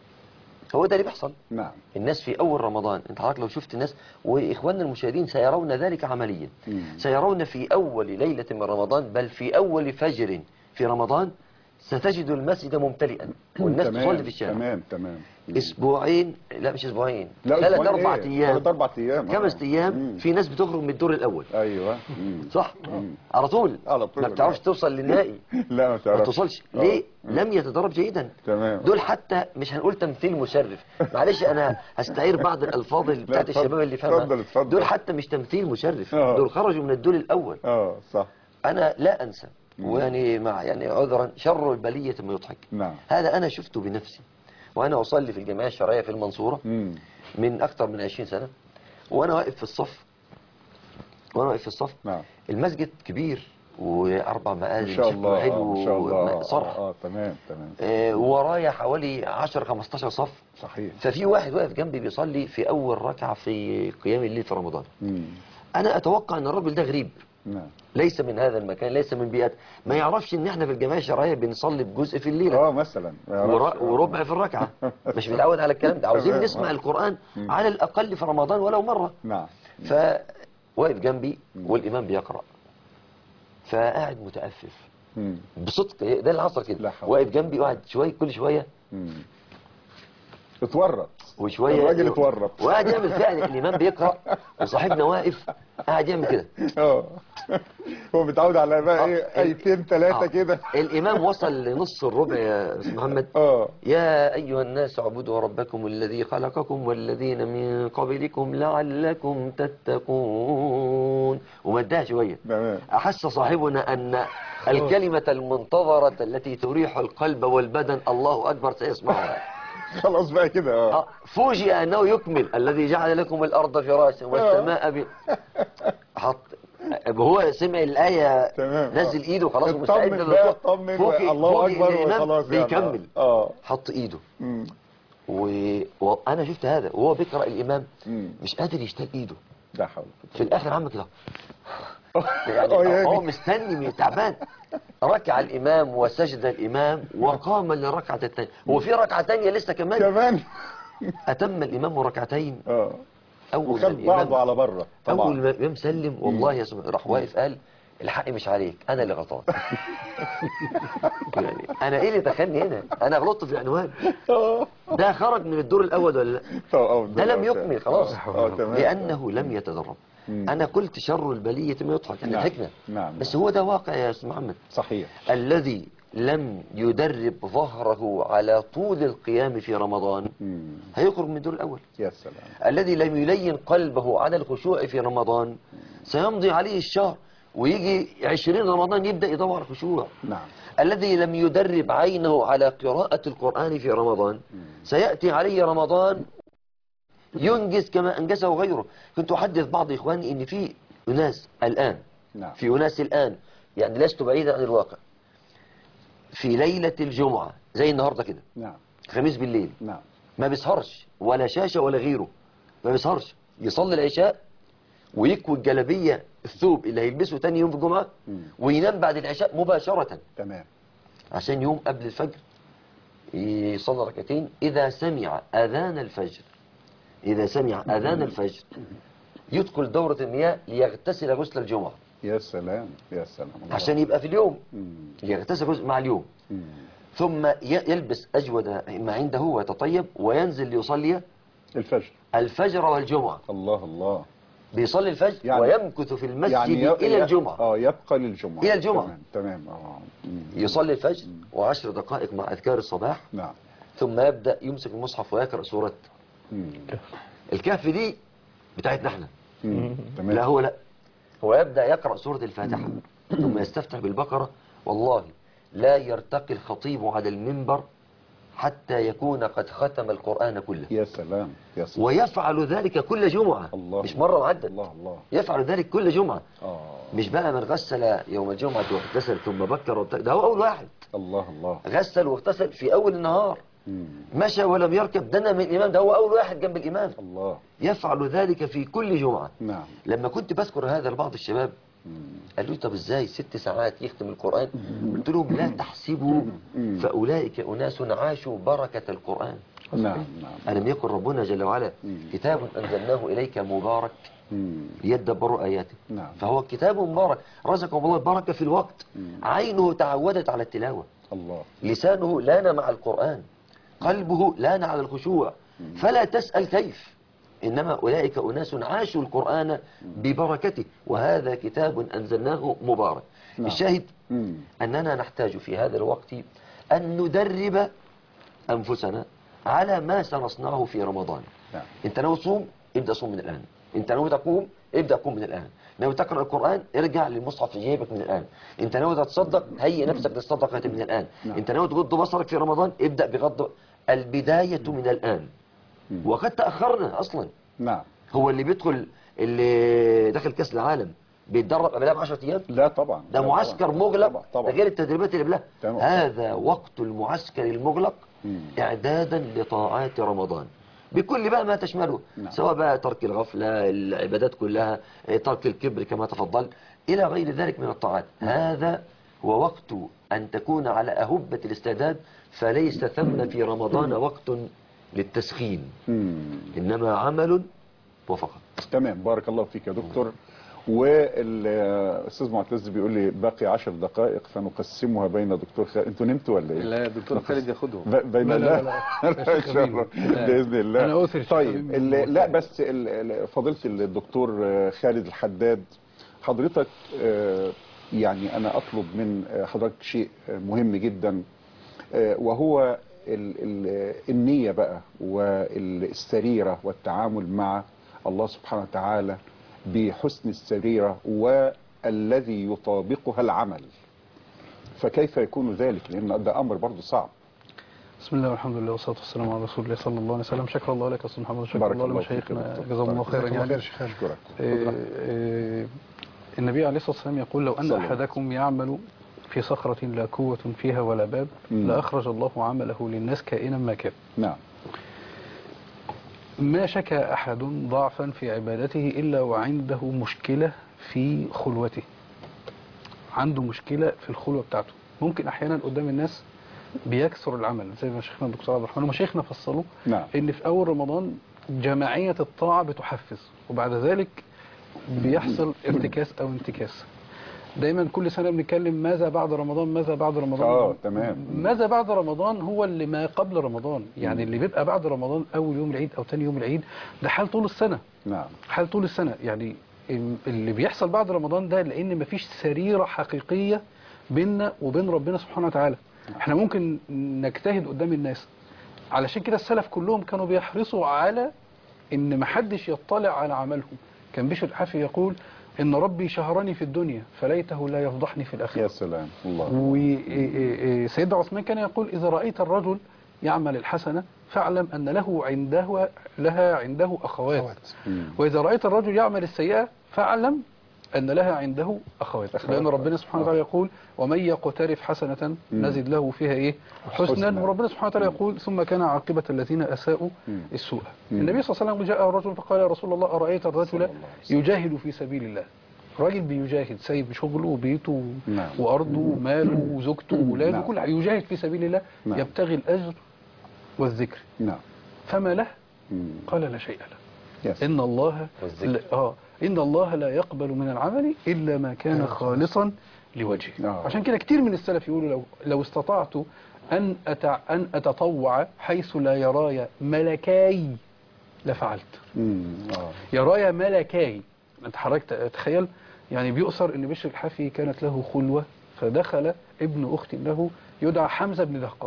هو ده اللي بيحصل نعم الناس في أول رمضان انت حضرتك لو شفت الناس وإخواننا المشاهدين سيرون ذلك عمليا مم. سيرون في أول ليلة من رمضان بل في أول فجر في رمضان ستجد المسجد ممتلئا والناس تمام، تصلي في الشارع تمام تمام مم. اسبوعين لا مش اسبوعين لا ثلاث أسبوعين اربع إيه؟ ايام ثلاث اربع ايام آه. خمس ايام مم. في ناس بتخرج من الدور الاول ايوه مم. صح مم. على طول على طول. ما بتعرفش توصل للنهائي لا ما ما تعرفش توصلش آه. ليه لم يتدرب جيدا تمام دول حتى مش هنقول تمثيل مشرف معلش انا هستعير بعض الالفاظ اللي بتاعت اتفضل، الشباب اللي اتفضل، فاهمها اتفضل. دول حتى مش تمثيل مشرف آه. دول خرجوا من الدور الاول اه صح انا لا انسى ويعني مع يعني عذرا شر البليه ما يضحك نعم هذا انا شفته بنفسي وانا اصلي في الجمعيه الشرعيه في المنصوره مم. من اكثر من 20 سنه وانا واقف في الصف وانا واقف في الصف نعم المسجد كبير واربع ما مآذن شاء شكله الله حلو آه، ما شاء الله آه، صرح اه, آه تمام تمام آه، ورايا حوالي 10 15 صف صحيح ففي واحد واقف جنبي بيصلي في اول ركعه في قيام الليل في رمضان مم. انا اتوقع ان الراجل ده غريب نعم ليس من هذا المكان ليس من بيئات ما يعرفش ان احنا في الجمعيه الشرعيه بنصلي بجزء في الليله اه مثلا ما يعرفش. ور- وربع في الركعه مش متعود على الكلام ده عاوزين تمام. نسمع آه. القران على الاقل في رمضان ولو مره نعم فواقف جنبي والامام بيقرا فقاعد متأفف مم. بصدق ده اللي حصل لا كده حول. واقف جنبي وقعد شويه كل شويه مم. اتورط وشويه الراجل اتورط وقاعد يعمل فعل الامام بيقرا وصاحبنا واقف قاعد يعمل كده اه هو متعود على بقى ايه آه، ايتين ثلاثه آه. كده الامام وصل لنص الربع يا استاذ محمد اه يا أيها الناس اعبدوا ربكم الذي خلقكم والذين من قبلكم لعلكم تتقون ومدها شوية تمام أحس صاحبنا أن الكلمة المنتظرة التي تريح القلب والبدن الله أكبر سيسمعها خلاص بقى كده اه آه، فوجئ أنه يكمل الذي جعل لكم الأرض فراشا والسماء ب... حط هو سمع الآية تمام. نزل إيده خلاص مستعد اطمن بقى للركوع. اطمن فوجئ- الله فوجئ اكبر الإمام وخلاص يعني بيكمل اه حط إيده مم. و... وانا شفت هذا وهو بيقرا الامام مم. مش قادر يشتغل ايده لا حول في الاخر عمل كده آه، يعني يعني. هو مستني من تعبان ركع الامام وسجد الامام وقام للركعه الثانيه هو في ركعه ثانيه لسه كمان كمان اتم الامام ركعتين اه اول ما وخد بعضه الامام على بره اول طبعا ما الامام سلم والله يا سبحان راح واقف قال الحق مش عليك انا اللي غلطان يعني انا ايه اللي دخلني هنا انا غلطت في العنوان ده خرج من الدور الاول ولا لا آه، آه، ده لم يكمل خلاص اه تمام لأنه لم يتدرب مم. أنا قلت شر البلية ما يضحك يعني نعم. حكمة نعم بس هو ده واقع يا أستاذ محمد صحيح الذي لم يدرب ظهره على طول القيام في رمضان مم. هيخرج من الدور الأول يا سلام الذي لم يلين قلبه على الخشوع في رمضان سيمضي عليه الشهر ويجي عشرين رمضان يبدأ يدور على الخشوع نعم الذي لم يدرب عينه على قراءة القرآن في رمضان سيأتي عليه رمضان ينجز كما أنجزه غيره كنت أحدث بعض إخواني إن في أناس الآن نعم في أناس الآن يعني لست بعيدا عن الواقع في ليلة الجمعة زي النهاردة كده نعم خميس بالليل نعم ما بيسهرش ولا شاشة ولا غيره ما بيسهرش يصلي العشاء ويكوي الجلبية الثوب اللي هيلبسه تاني يوم في الجمعة مم. وينام بعد العشاء مباشرة تمام عشان يوم قبل الفجر يصلي ركعتين إذا سمع أذان الفجر إذا سمع أذان الفجر يدخل دورة المياه ليغتسل غسل الجمعة يا سلام يا سلام الله. عشان يبقى في اليوم مم. يغتسل غسل مع اليوم مم. ثم ي- يلبس أجود ما عنده ويتطيب وينزل ليصلي الفجر الفجر والجمعة الله الله بيصلي الفجر يعني- ويمكث في المسجد ي- إلى ي- الجمعة اه يبقى للجمعة إلى الجمعة. تمام تمام اه مم. يصلي الفجر وعشر دقائق مع أذكار الصباح نعم ثم يبدأ يمسك المصحف ويقرأ سورة مم. الكهف دي بتاعتنا احنا مم. لا تمام هو لا هو يبدأ يقرأ سورة الفاتحة ثم يستفتح بالبقرة والله لا يرتقي الخطيب على المنبر حتى يكون قد ختم القرآن كله يا سلام يا سلام ويفعل ذلك كل جمعة الله مش مرة وعدت الله الله يفعل ذلك كل جمعة اه مش بقى من غسل يوم الجمعة واغتسل ثم بكر وابتكر ده هو أول واحد الله الله غسل واغتسل في أول النهار مم. مشى ولم يركب دنا من الإمام ده هو أول واحد جنب الإمام الله يفعل ذلك في كل جمعة نعم لما كنت بذكر هذا لبعض الشباب مم. قالوا لي طب ازاي ست ساعات يختم القرآن قلت لهم لا تحسبوا فأولئك أناس عاشوا بركة القرآن نعم نعم ألم يقل ربنا جل وعلا كتاب أنزلناه إليك مبارك مم. ليدبروا آياته نعم. فهو كتاب مبارك رزقهم الله البركة في الوقت عينه تعودت على التلاوة الله لسانه لان مع القرآن قلبه لان على الخشوع فلا تسأل كيف إنما أولئك أناس عاشوا القرآن ببركته وهذا كتاب أنزلناه مبارك نعم. الشاهد مم. أننا نحتاج في هذا الوقت أن ندرب أنفسنا على ما سنصنعه في رمضان نعم. أنت ناوي تصوم ابدأ صوم من الآن أنت ناوي تقوم ابدأ قوم من الآن ناوي تقرأ القرآن ارجع للمصحف في جيبك من الآن أنت ناوي تتصدق هيئ نفسك للصدقة من الآن نعم. أنت ناوي تغض بصرك في رمضان ابدأ بغض البداية من الآن وقد تأخرنا أصلا نعم هو اللي بيدخل اللي داخل كأس العالم بيتدرب قبلها ب 10 أيام لا طبعا ده لا معسكر طبعاً. مغلق طبعا ده طبعا غير التدريبات اللي قبلها تمام. هذا وقت المعسكر المغلق مم. إعدادا لطاعات رمضان بكل بقى ما تشمله نعم. سواء بقى ترك الغفلة العبادات كلها إيه، ترك الكبر كما تفضل إلى غير ذلك من الطاعات هذا هو وقت أن تكون على أهبة الاستعداد فليس ثم في رمضان وقت للتسخين مم. إنما عمل وفقط تمام بارك الله فيك يا دكتور والاستاذ معتز بيقول لي باقي عشر دقائق فنقسمها بين دكتور خالد انتوا نمتوا ولا ايه؟ لا دكتور خالد ياخدهم ب- بين لا، لا، الله لا، ان شاء الله لا. باذن الله أنا أوثر الشيخ طيب حبيبي ال- من لا الموضوع. بس ال- ال- فضيله الدكتور آه، خالد الحداد حضرتك آه، يعني انا اطلب من آه، حضرتك شيء آه، مهم جدا آه، وهو ال- ال- النية بقى والسريرة والتعامل مع الله سبحانه وتعالى بحسن السريرة والذي يطابقها العمل فكيف يكون ذلك لأن ده أمر برضه صعب بسم الله والحمد لله والصلاه والسلام على رسول الله صلى الله عليه وسلم شكر الله لك يا استاذ محمد وشكر بارك الله الله فيك يا لمشايخنا دكتور. جزاهم الله بارك خيرا جزاك الله يعني خير شيخنا أشكرك آه، آه، النبي عليه الصلاه والسلام يقول لو ان صلى الله عليه احدكم يعمل في صخره لا قوه فيها ولا باب مم. لاخرج الله عمله للناس كائنا ما كان نعم ما شكى أحد ضعفا في عبادته إلا وعنده مشكلة في خلوته عنده مشكلة في الخلوة بتاعته ممكن أحيانا قدام الناس بيكثر العمل زي ما شيخنا الدكتور عبد الرحمن ومشايخنا فصلوا نعم ان في اول رمضان جماعية الطاعة بتحفز وبعد ذلك بيحصل ارتكاس او انتكاس دايما كل سنة بنتكلم ماذا بعد رمضان ماذا بعد رمضان اه تمام ماذا بعد رمضان هو اللي ما قبل رمضان يعني اللي بيبقى بعد رمضان اول يوم العيد او تاني يوم العيد ده حال طول السنة نعم حال طول السنة يعني اللي بيحصل بعد رمضان ده لان مفيش سريرة حقيقية بيننا وبين ربنا سبحانه وتعالى احنا ممكن نجتهد قدام الناس علشان كده السلف كلهم كانوا بيحرصوا على ان محدش يطلع على عملهم كان بشر الحافي يقول ان ربي شهرني في الدنيا فليته لا يفضحني في يا الاخره سلام الله وسيدنا عثمان كان يقول اذا رايت الرجل يعمل الحسنه فاعلم ان له عنده لها عنده اخوات أخوات. مم. واذا رايت الرجل يعمل السيئه فاعلم ان لها عنده اخوات أخوات. لان ربنا سبحانه وتعالى يقول ومن يقترف حسنه نزد له فيها ايه حسنا. حسنا وربنا سبحانه وتعالى يقول ثم كان عاقبه الذين اساءوا مم. السوء مم. النبي صلى الله عليه وسلم جاء رجل فقال يا رسول الله ارايت الرجل صلى الله عليه وسلم. يجاهد في سبيل الله راجل بيجاهد سايب شغله وبيته نعم. وارضه وماله وزوجته وولاده نعم. كل حاجة. يجاهد في سبيل الله نعم. يبتغي الاجر والذكر نعم فما له مم. قال لا شيء له يا سلام. إن الله والذكر. لا آه إن الله لا يقبل من العمل إلا ما كان خالصا لوجهه آه. عشان كده كتير من السلف يقولوا لو لو استطعت أن أتع أن أتطوع حيث لا يراي ملكاي لفعلت مم. اه يراي ملكاي أنت حضرتك تخيل يعني بيؤثر أن بشر الحافي كانت له خلوة فدخل ابن أخت له يدعى حمزة بن دهقان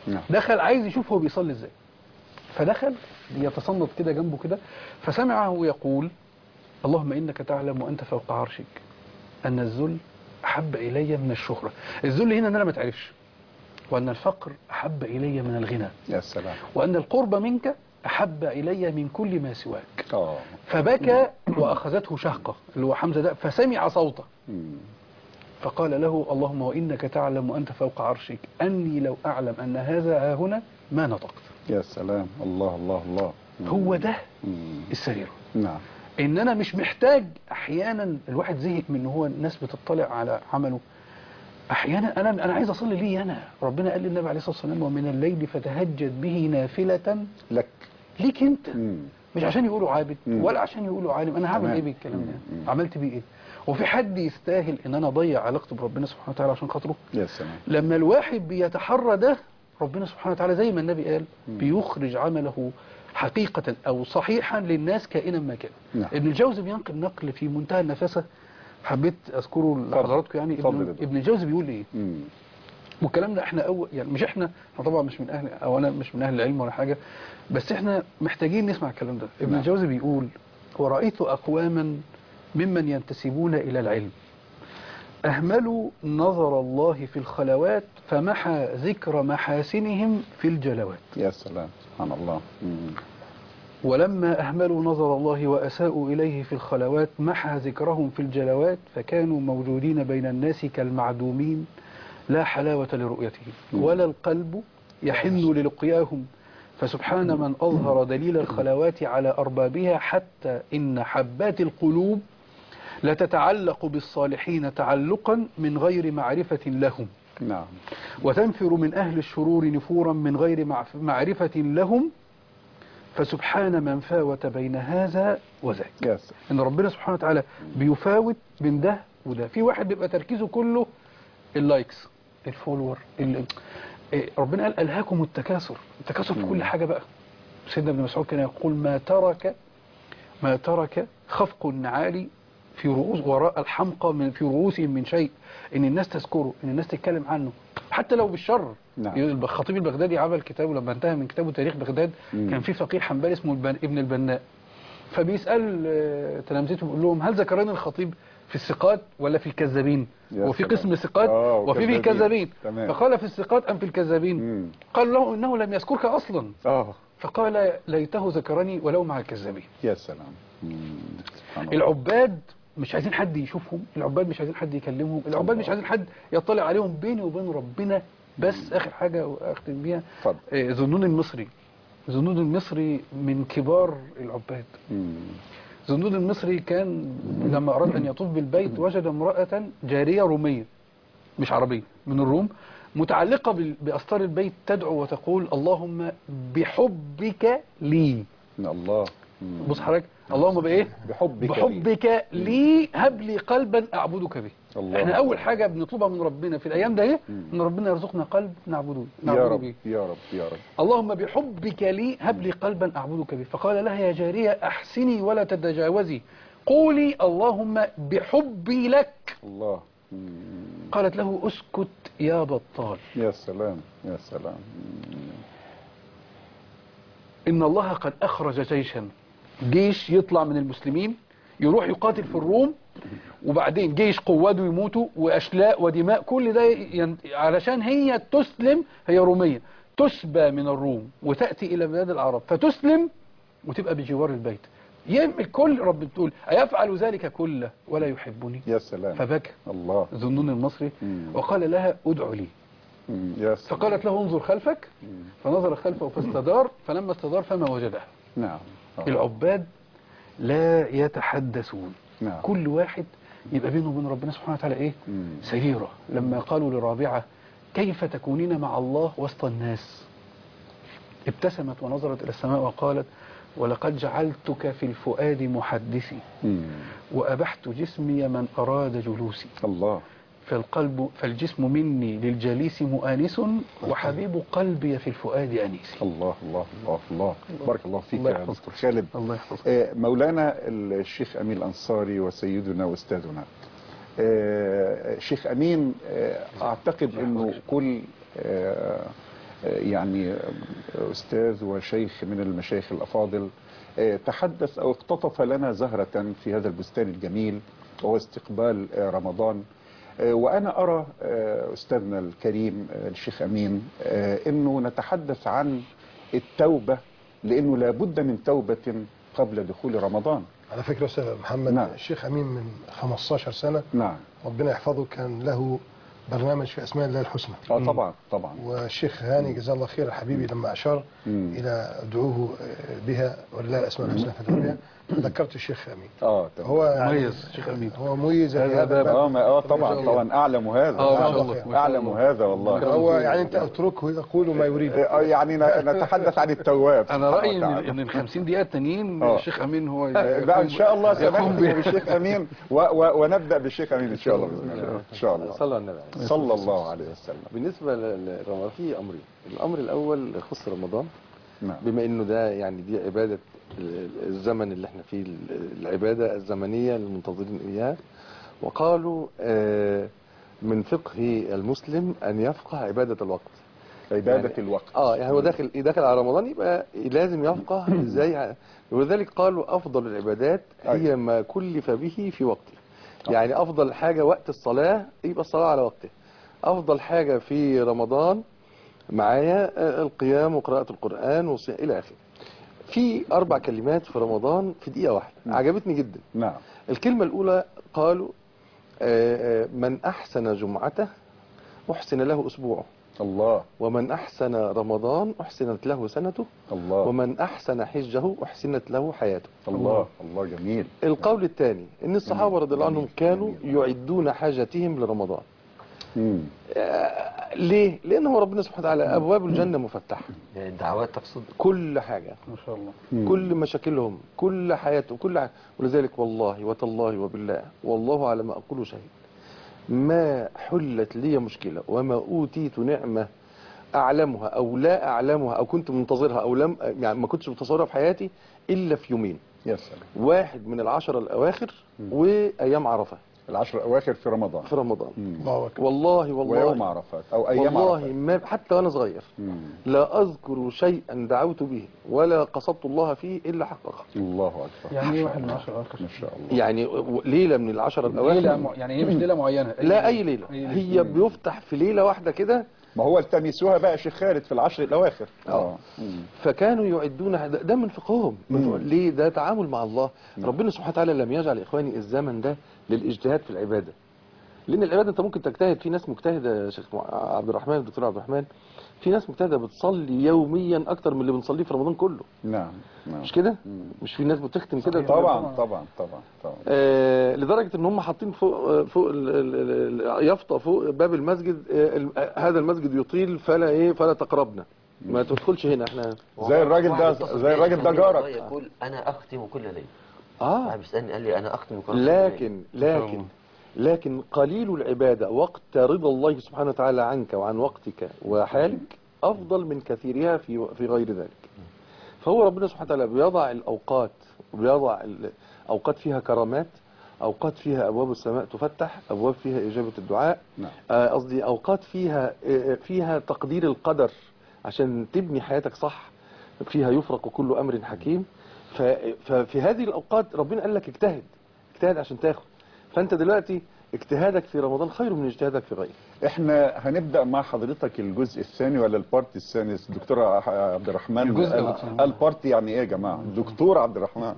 نعم. دخل عايز يشوف هو بيصلي ازاي فدخل يتصنت كده جنبه كده فسمعه يقول اللهم انك تعلم وانت فوق عرشك ان الذل احب الي من الشهره الذل هنا ان انا ما تعرفش وان الفقر احب الي من الغنى يا سلام وان القرب منك احب الي من كل ما سواك اه فبكى واخذته شهقه اللي هو حمزه ده فسمع صوته مم. فقال له اللهم وانك تعلم وانت فوق عرشك اني لو اعلم ان هذا ها هنا ما نطقت يا سلام الله الله الله مم. هو ده مم. السرير نعم ان انا مش محتاج احيانا الواحد زهق من ان هو الناس بتطلع على عمله احيانا انا انا عايز اصلي ليه انا ربنا قال للنبي عليه الصلاه والسلام ومن الليل فتهجد به نافله لك ليك انت مم. مش عشان يقولوا عابد مم. ولا عشان يقولوا عالم انا هعمل تمام. ايه بالكلام مم. ده مم. عملت بيه ايه وفي حد يستاهل ان انا اضيع علاقتي بربنا سبحانه وتعالى عشان خاطره يا سلام لما الواحد بيتحرى ده ربنا سبحانه وتعالى زي ما النبي قال مم. بيخرج عمله حقيقة أو صحيحا للناس كائنا ما كان نعم. ابن الجوزي بينقل نقل في منتهى النفاسة حبيت أذكره لحضراتكم يعني اتفضل يا ابن, دكتور. ابن الجوزي بيقول إيه مم. والكلام ده احنا أول يعني مش احنا احنا طبعا مش من أهل أو أنا مش من أهل العلم ولا حاجة بس احنا محتاجين نسمع الكلام ده ابن نعم. الجوزي بيقول ورأيت أقواما ممن ينتسبون إلى العلم أهملوا نظر الله في الخلوات فمحى ذكر محاسنهم في الجلوات يا سلام سبحان الله مم. ولما أهملوا نظر الله وأساءوا إليه في الخلوات محى ذكرهم في الجلوات فكانوا موجودين بين الناس كالمعدومين لا حلاوة لرؤيتهم ولا القلب يحن للقياهم فسبحان من أظهر دليل الخلوات على أربابها حتى إن حبات القلوب لتتعلق بالصالحين تعلقا من غير معرفة لهم نعم وتنفر من أهل الشرور نفورا من غير معف- معرفة لهم فسبحان من فاوت بين هذا وذاك يا سلام ان ربنا سبحانه وتعالى بيفاوت بين ده وده في واحد بيبقى تركيزه كله اللايكس الفولور ال... إيه، ربنا قال الهاكم التكاثر التكاثر في كل حاجه بقى سيدنا ابن مسعود كان يقول ما ترك ما ترك خفق النعال في رؤوس وراء الحمقى من في رؤوسهم من شيء ان الناس تذكره ان الناس تتكلم عنه حتى لو بالشر نعم. الخطيب البغدادي عمل كتابه لما انتهى من كتابه تاريخ بغداد مم. كان في فقيه حنبلي اسمه البن... ابن البناء فبيسأل آه، تلامذته بيقول لهم هل ذكرني الخطيب في الثقات ولا في الكذابين يا وفي سلام. قسم ثقات آه، وفي في وكذابين. كذابين تمام. فقال في الثقات أم في الكذابين مم. قال له إنه لم يذكرك أصلا اه فقال ليته ذكرني ولو مع الكذابين يا سلام مم. سبحان الله العباد مش عايزين حد يشوفهم العباد مش عايزين حد يكلمهم العباد مش عايزين حد يطلع عليهم بيني وبين ربنا بس آخر حاجة أختم بيها اتفضل آه، ذنون المصري ذنون المصري من كبار العباد مم. ذنون المصري كان لما أراد أن يطوف بالبيت وجد امرأة جارية رومية مش عربية من الروم متعلقة بال- بأستار البيت تدعو وتقول اللهم بحبك لي الله مم. بص حضرتك اللهم بإيه بحبك لي. بحبك لي هب لي قلبا أعبدك به الله احنا أول حاجة بنطلبها من ربنا في الأيام ده إيه مم. إن ربنا يرزقنا قلب نعبده يا نعبده رب به يا رب يا رب اللهم بحبك لي هب لي قلبا أعبدك به فقال لها يا جارية أحسني ولا تتجاوزي قولي اللهم بحبي لك الله مم. قالت له اسكت يا بطال يا سلام يا سلام مم. إن الله قد أخرج جيشا جيش يطلع من المسلمين يروح يقاتل في الروم وبعدين جيش قواده يموتوا وأشلاء ودماء كل ده ين... علشان هي تسلم هي رومية تسبى من الروم وتأتي إلى بلاد العرب فتسلم وتبقى بجوار البيت يعمل كل رب بتقول أيفعل ذلك كله ولا يحبني يا سلام فبكى الله ذنون المصري مم. وقال لها ادع لي مم. يا سلام فقالت له انظر خلفك مم. فنظر خلفه فاستدار فلما استدار فما وجدها نعم آه. العباد لا يتحدثون نعم كل واحد يبقى بينه وبين ربنا سبحانه وتعالى ايه مم. سريرة لما قالوا لرابعة كيف تكونين مع الله وسط الناس ابتسمت ونظرت إلى السماء وقالت ولقد جعلتك في الفؤاد محدثي مم. وأبحت جسمي من أراد جلوسي الله فالقلب فالجسم مني للجليس مؤانس وحبيب قلبي في الفؤاد أنيسي الله الله الله الله بارك الله فيك الله يا يحفظك. دكتور خالد الله يحفظك آه، مولانا الشيخ أمين الأنصاري وسيدنا وأستاذنا آه، شيخ أمين آه، أعتقد أنه كل آه، آه، يعني آه، أستاذ وشيخ من المشايخ الأفاضل آه، تحدث أو اقتطف لنا زهرة في هذا البستان الجميل وهو استقبال آه، رمضان آه، وأنا أرى آه، أستاذنا الكريم آه، الشيخ أمين آه، أنه نتحدث عن التوبة لأنه لابد من توبة قبل دخول رمضان على فكرة أستاذ محمد نعم. الشيخ أمين من 15 سنة نعم ربنا يحفظه كان له برنامج في أسماء الله الحسنى اه طبعا طبعا والشيخ هاني جزاه الله خير حبيبي لما أشار مم. إلى ادعوه بها ولله الأسماء الحسنى فادعوا بها ذكرت الشيخ أمين اه تمام هو يعني مميز الشيخ أمين. هو مميز في هذا هذا باب. الباب. اه ما اه طبعا ما شاء الله. طبعا اعلم هذا اه ما شاء الله الله خير. ما شاء اعلم الله. هذا والله هو يعني أنت اتركه يقول ما يريد آه، يعني ن- نتحدث عن التواب انا سبحانه رايي ان وتعالى. ان ال 50 دقيقه التانيين آه. الشيخ امين هو آه، لا ان شاء الله يقوم سنختم بها. بالشيخ امين و و ونبدا بالشيخ امين ان شاء الله باذن الله ان شاء الله صلى على النبي عليه صلى الله عليه وسلم بالنسبة ل- لرمضان في أمرين الأمر الأول يخص رمضان نعم بما إنه ده يعني دي عبادة ال- الزمن اللي احنا فيه ال- العبادة الزمنية المنتظرين إياها وقالوا آه، من فقه المسلم أن يفقه عبادة الوقت عباده يعني- الوقت اه يعني هو داخل داخل على رمضان يبقى لازم يفقه ازاي ع- ولذلك قالوا افضل العبادات هي ما كلف به في وقته يعني افضل حاجه وقت الصلاه يبقى الصلاه على وقته افضل حاجه في رمضان معايا آه، القيام وقراءه القران والصيام الى اخره في اربع كلمات في رمضان في دقيقه واحده عجبتني جدا نعم الكلمه الاولى قالوا آه، آه، من احسن جمعته احسن له اسبوعه الله ومن أحسن رمضان أحسنت له سنته الله ومن أحسن حجه أحسنت له حياته الله الله جميل القول الثاني أن الصحابة رضي الله عنهم جميل. كانوا جميل. يعدون حاجتهم لرمضان مم. آه، ليه؟ لأنه ربنا سبحانه وتعالى أبواب الجنة مفتحة يعني الدعوات تقصد كل حاجة ما شاء الله مم. كل مشاكلهم كل حياتهم كل حاجة. ولذلك والله وتالله وبالله والله على ما أقول شهيد ما حلت لي مشكلة وما أوتيت نعمة أعلمها أو لا أعلمها أو كنت منتظرها أو لم يعني ما كنتش متصورها في حياتي إلا في يومين يا سلام واحد من العشرة الأواخر وأيام عرفة العشر الاواخر في رمضان في رمضان مم. الله أكبر والله والله ويوم عرفات او ايام والله عرفات ما حتى وأنا صغير مم. لا أذكر شيئا دعوت به ولا قصدت الله فيه إلا حققه الله اكبر يعني ايه واحد من عشرة ما اخر شاء الله يعني و- ليلة من العشرة ليلة الأواخر مع... يعني هي مش ليلة معينة لا أي ليلة أي ليلة. هي بيفتح في ليلة واحدة كده ما هو التمسوها بقى يا شيخ خالد في العشر الاواخر اه مم. فكانوا يعدون ده, ده من فقههم من مم. فقه. ليه ده تعامل مع الله ربنا سبحانه وتعالى لم يجعل إخواني الزمن ده للاجتهاد في العبادة لأن العبادة أنت ممكن تجتهد في ناس مجتهدة يا شيخ عبد الرحمن الدكتور عبد الرحمن في ناس مجتهدة بتصلي يوميا أكتر من اللي بنصليه في رمضان كله نعم نعم مش كده؟ مش في ناس بتختم كده طبعا طبعا طبعا طبعا آه لدرجة ان هم حاطين فوق فوق ال- ال- ال- يافطة فوق باب المسجد آه ال- آه، هذا المسجد يطيل فلا ايه فلا تقربنا ما تدخلش هنا احنا زي الراجل ده واحد اتصل زي بي الراجل ده يسألني والله جارك يقول أنا أختم كل ليلة اه واحد بيسألني قال لي أنا أختم كل ليلة لكن لكن لكن قليل العبادة وقت رضا الله سبحانه وتعالى عنك وعن وقتك وحالك أفضل من كثيرها في في غير ذلك فهو ربنا سبحانه وتعالى بيضع الأوقات وبيضع ال- أوقات فيها كرامات أوقات فيها أبواب السماء تفتح أبواب فيها إجابة الدعاء نعم. آه، قصدي أوقات فيها آه، فيها تقدير القدر عشان تبني حياتك صح فيها يفرق كل أمر حكيم ف- ففي هذه الأوقات ربنا قال لك اجتهد اجتهد عشان تاخد فأنت دلوقتي اجتهادك في رمضان خير من اجتهادك في غيره احنا هنبدا مع حضرتك الجزء الثاني ولا البارت الثاني دكتور عبد الرحمن الجزء قال- الثاني. قال بارتي يعني ايه يا جماعه دكتور عبد الرحمن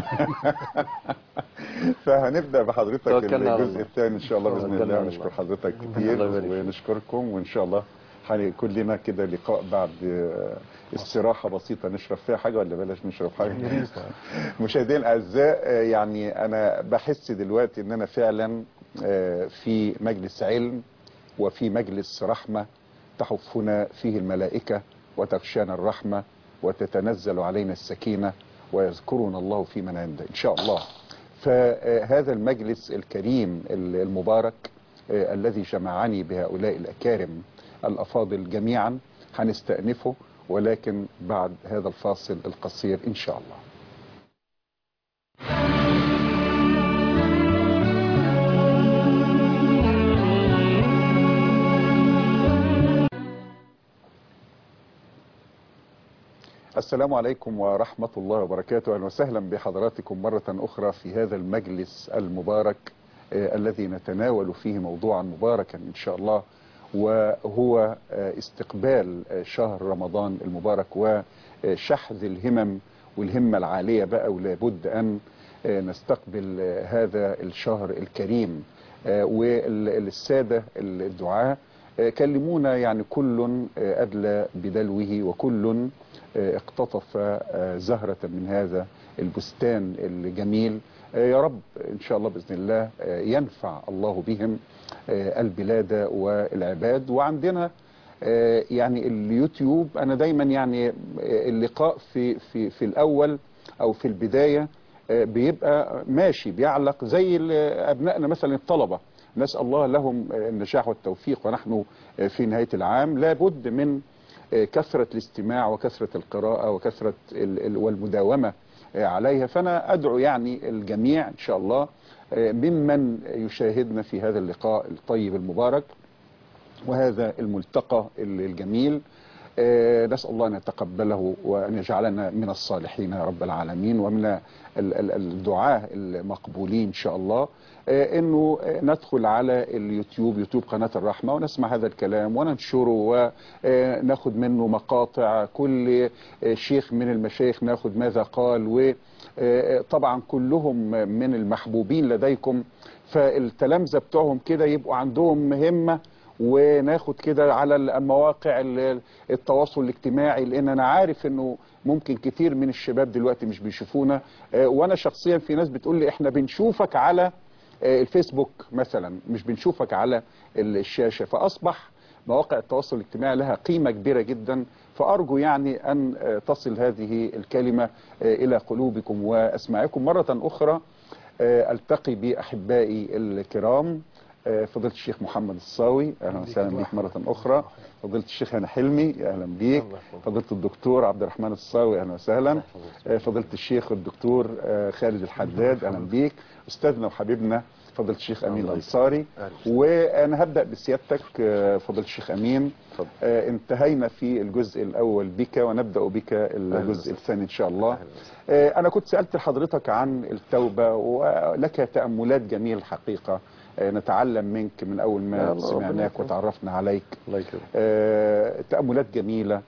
فهنبدا بحضرتك توكلنا على الجزء الله. الثاني ان شاء الله باذن توكلنا الله على ونشكر الله. حضرتك الله كتير يبارك فيك. ونشكركم وان شاء الله هيكون لنا كده لقاء بعد آه، استراحة بسيطة نشرب فيها حاجة ولا بلاش نشرب حاجة مشاهدينا الأعزاء آه، يعني أنا بحس دلوقتي إن أنا فعلا آه، في مجلس علم وفي مجلس رحمة تحفنا فيه الملائكة وتغشانا الرحمة وتتنزل علينا السكينة ويذكرنا الله في من عنده إن شاء الله فهذا المجلس الكريم المبارك آه، الذي جمعني بهؤلاء الأكارم الأفاضل جميعا هنستأنفه ولكن بعد هذا الفاصل القصير إن شاء الله السلام عليكم ورحمة الله وبركاته أهلا وسهلا بحضراتكم مرة أخرى في هذا المجلس المبارك آه، الذي نتناول فيه موضوعا مباركا إن شاء الله وهو آه، استقبال آه، شهر رمضان المبارك وشحذ الهمم والهمة العالية بقى ولا بد أن آه، نستقبل آه، هذا الشهر الكريم آه، والسادة الدعاة آه، كلمونا يعني كل آه، أدلى بدلوه وكل آه، اقتطف آه، زهرة من هذا البستان الجميل آه، يا رب إن شاء الله بإذن الله آه، ينفع الله بهم آه، البلاد والعباد وعندنا آه، يعني اليوتيوب أنا دايما يعني آه، اللقاء في في في الأول أو في البداية آه، بيبقى ماشي بيعلق زي ال- أبنائنا مثلا الطلبة نسأل الله لهم آه، النجاح والتوفيق ونحن آه، في نهاية العام لابد من آه، كثرة الاستماع وكثرة القراءة وكثرة ال- ال- والمداومة آه، عليها فأنا أدعو يعني الجميع إن شاء الله آه، ممن يشاهدنا في هذا اللقاء الطيب المبارك وهذا الملتقى الجميل آه، نسأل الله أن يتقبله وأن يجعلنا من الصالحين يا رب العالمين ومن ال- ال- الدعاة المقبولين إن شاء الله آه، أنه آه، ندخل على اليوتيوب يوتيوب قناة الرحمة ونسمع هذا الكلام وننشره وناخد منه مقاطع كل آه، شيخ من المشايخ ناخد ماذا قال وطبعا كلهم من المحبوبين لديكم فالتلامذة بتوعهم كده يبقوا عندهم همة وناخد كده على المواقع ال- التواصل الاجتماعي لان انا عارف انه ممكن كتير من الشباب دلوقتي مش بيشوفونا آه، وانا شخصيا في ناس بتقول لي احنا بنشوفك على آه، الفيسبوك مثلا مش بنشوفك على الشاشة فاصبح مواقع التواصل الاجتماعي لها قيمة كبيرة جدا فأرجو يعني أن آه، تصل هذه الكلمة آه، إلى قلوبكم وأسماعكم مرة أخرى آه، ألتقي بأحبائي الكرام آه، فضيلة الشيخ محمد الصاوي أهلا وسهلا بك مرة أخرى فضيلة الشيخ هنا حلمي أهلا بيك فضيلة الدكتور عبد الرحمن الصاوي أهلا وسهلا آه، فضيلة الشيخ الدكتور آه، خالد الحداد أهلا بيك أستاذنا وحبيبنا فضيلة الشيخ أمين الأنصاري وأنا هبدأ بسيادتك آه، فضيلة الشيخ أمين آه، انتهينا في الجزء الأول بك ونبدأ بك الجزء الثاني إن شاء الله آه، أنا كنت سألت حضرتك عن التوبة ولك تأملات جميلة الحقيقة آه، نتعلم منك من أول يا ما الله، سمعناك ربنا يكرمك. وتعرفنا عليك الله يكرمك آه، تأملات جميلة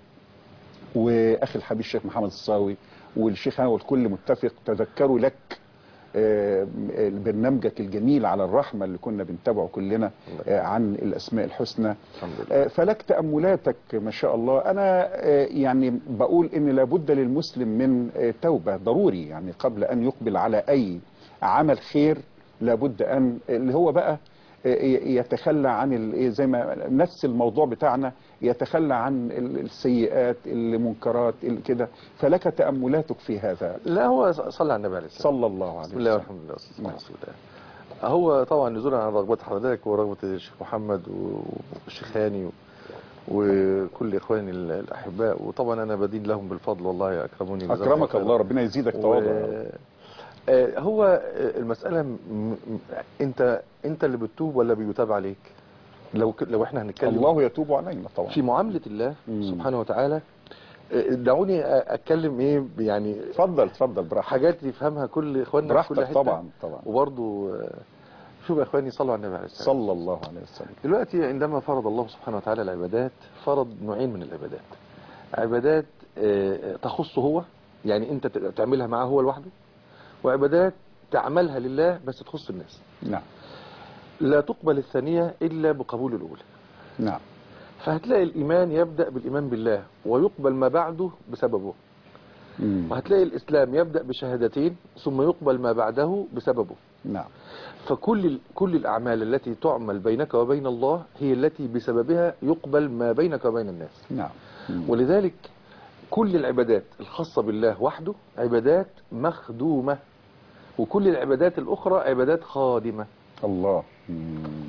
وأخي الحبيب الشيخ محمد الصاوي والشيخ أنا والكل متفق تذكروا لك آه، برنامجك الجميل على الرحمة اللي كنا بنتابعه كلنا آه، عن الأسماء الحسنى الحمد لله آه، فلك تأملاتك ما شاء الله أنا آه، يعني بقول إن لابد للمسلم من آه، توبة ضروري يعني قبل أن يقبل على أي عمل خير لابد أن اللي هو بقى آه، ي- يتخلى عن ال- إيه زي ما نفس الموضوع بتاعنا يتخلى عن ال- السيئات المنكرات ال- كده فلك تأملاتك في هذا لا هو صلى على النبي عليه الصلاة صلى الله عليه بسم الله وسلم والحمد لله والصلاة نعم. والسلام على رسول الله هو طبعا نزولا عن رغبة حضرتك ورغبة الشيخ محمد والشيخ هاني و- وكل اخواني ال- الاحباء وطبعا انا بدين لهم بالفضل والله اكرموني جزاهم أكرمك خيرا. الله ربنا يزيدك و- تواضع يا رب. آه، هو المسألة م- م- انت انت اللي بتتوب ولا بيتاب عليك لو ك- لو احنا هنتكلم الله يتوب علينا طبعا في معاملة الله مم. سبحانه وتعالى آه، دعوني أ- اتكلم ايه يعني اتفضل اتفضل براحتك حاجات يفهمها كل اخواننا في كل براحتك حتة طبعا طبعا وبرضو آه، شوف يا اخواني صلوا على النبي عليه الصلاة والسلام صلى الله عليه وسلم دلوقتي عندما فرض الله سبحانه وتعالى العبادات فرض نوعين من العبادات عبادات آه، تخصه هو يعني انت ت- تعملها معاه هو لوحده وعبادات تعملها لله بس تخص الناس نعم لا تقبل الثانية إلا بقبول الأولى نعم فهتلاقي الإيمان يبدأ بالإيمان بالله ويقبل ما بعده بسببه مم. وهتلاقي الإسلام يبدأ بشهادتين ثم يقبل ما بعده بسببه نعم فكل ال- كل الأعمال التي تعمل بينك وبين الله هي التي بسببها يقبل ما بينك وبين الناس نعم مم. ولذلك كل العبادات الخاصة بالله وحده عبادات مخدومة وكل العبادات الأخرى عبادات خادمة الله مم.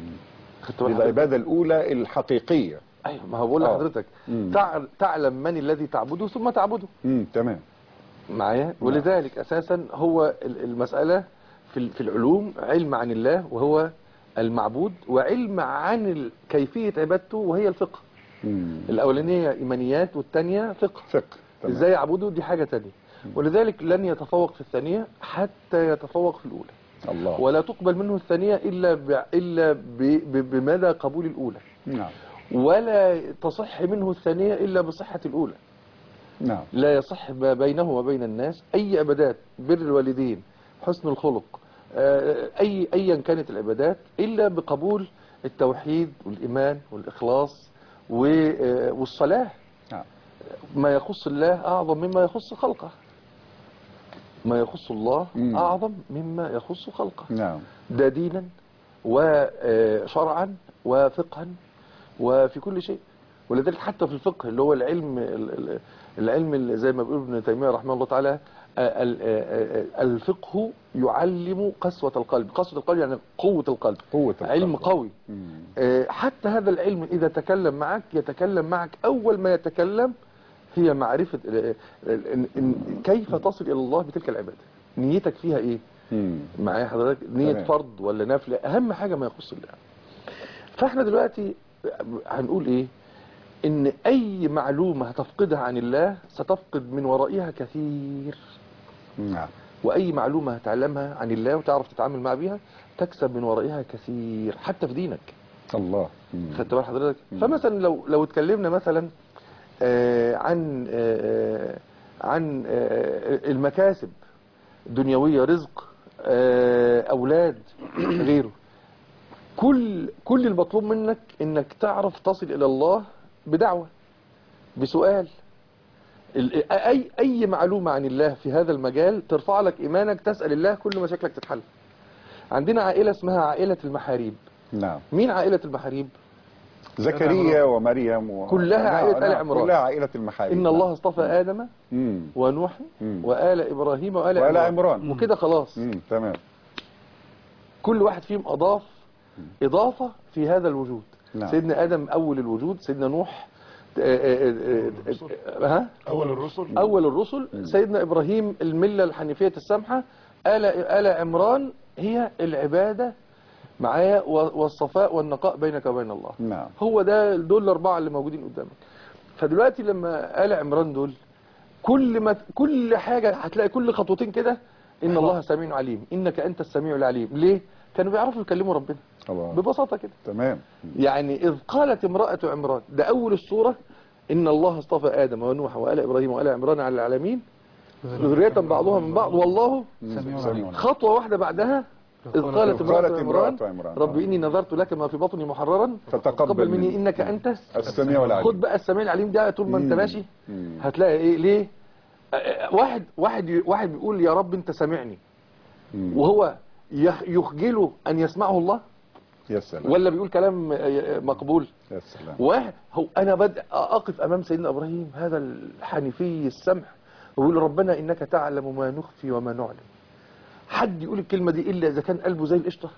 خدت دي بال حضرتك؟ العبادة الأولى الحقيقية ايوه ما هو بقول آه. لحضرتك مم. تع- تعلم من الذي تعبده ثم تعبده مم. تمام معايا ولذلك اساسا هو ال- المساله في ال- في العلوم علم عن الله وهو المعبود وعلم عن ال- كيفيه عبادته وهي الفقه مم. الاولانيه ايمانيات والثانيه فقه فقه تمام. ازاي يعبده دي حاجة تانية ولذلك لن يتفوق في الثانية حتى يتفوق في الأولى الله ولا تقبل منه الثانية إلا ب... إلا ب... ب... بمدى قبول الأولى نعم ولا تصح منه الثانية إلا بصحة الأولى نعم لا يصح ما بينه وبين الناس أي عبادات بر الوالدين حسن الخلق آه، أي أيا كانت العبادات إلا بقبول التوحيد والإيمان والإخلاص و- آه، والصلاة نعم ما يخص الله أعظم مما يخص خلقه ما يخص الله مم. أعظم مما يخص خلقه نعم ده دينا وشرعا وفقها وفي كل شيء ولذلك حتى في الفقه اللي هو العلم ال- ال- العلم اللي زي ما بيقول ابن تيمية رحمه الله تعالى آه، ال- آه، آه، الفقه يعلم قسوة القلب قسوة القلب يعني قوة القلب قوة القلب. علم قوي مم. آه، حتى هذا العلم إذا تكلم معك يتكلم معك أول ما يتكلم هي معرفة آه، آه، إن- إن- كيف تصل إلى الله بتلك العبادة نيتك فيها إيه مم. معايا حضرتك نية تمام. فرض ولا نفل أهم حاجة ما يخص الله فاحنا دلوقتي هنقول إيه إن أي معلومة هتفقدها عن الله ستفقد من ورائها كثير نعم وأي معلومة هتعلمها عن الله وتعرف تتعامل مع بيها تكسب من ورائها كثير حتى في دينك الله مم. خدت بال حضرتك فمثلا لو لو اتكلمنا مثلا آه، عن آه، عن آه، المكاسب دنيوية رزق آه، أولاد غيره كل كل المطلوب منك انك تعرف تصل الى الله بدعوة بسؤال ال- اي اي معلومة عن الله في هذا المجال ترفع لك ايمانك تسأل الله كل مشاكلك تتحل عندنا عائلة اسمها عائلة المحاريب نعم مين عائلة المحاريب زكريا ومريم و... كلها نعم، عائلة آل نعم، عمران. كلها عائلة المحاريب ان الله اصطفى ادم مم. ونوح مم. وآل ابراهيم وآل وآل عمران عمران. وكده خلاص مم. تمام كل واحد فيهم اضاف اضافة في هذا الوجود نعم. سيدنا ادم اول الوجود سيدنا نوح آه، آه، آه، آه، ها أول الرسل أول الرسل سيدنا إبراهيم الملة الحنيفية السمحة آل, آل عمران هي العبادة معايا و- والصفاء والنقاء بينك وبين الله نعم هو ده دول الأربعة اللي موجودين قدامك فدلوقتي لما آل عمران دول كل ما كل حاجة هتلاقي كل خطوتين كده إن الله سميع عليم إنك أنت السميع العليم ليه؟ كانوا بيعرفوا يكلموا ربنا الله ببساطة كده تمام يعني إذ قالت امرأة عمران ده أول السورة إن الله اصطفى آدم ونوح وآل إبراهيم وآل عمران على العالمين ذرية بعضها من بعض والله سميع سميع عليم. خطوة واحدة بعدها إذ قالت امرأة قالت عمران امرأة عمران. رب إني نظرت لك ما في بطني محررا فتقبل مني مني. إنك أنت السميع العليم خد بقى السميع العليم ده طول ما أنت مم. ماشي مم. هتلاقي إيه ليه آه، آه، واحد واحد واحد بيقول يا رب أنت سامعني مم. وهو يخ- يخجله أن يسمعه الله يا سلام ولا بيقول كلام آه، مقبول يا سلام واحد هو انا بدأ اقف امام سيدنا ابراهيم هذا الحنيفي السمح ويقول ربنا انك تعلم ما نخفي وما نعلم حد يقول الكلمة دي الا اذا كان قلبه زي القشطة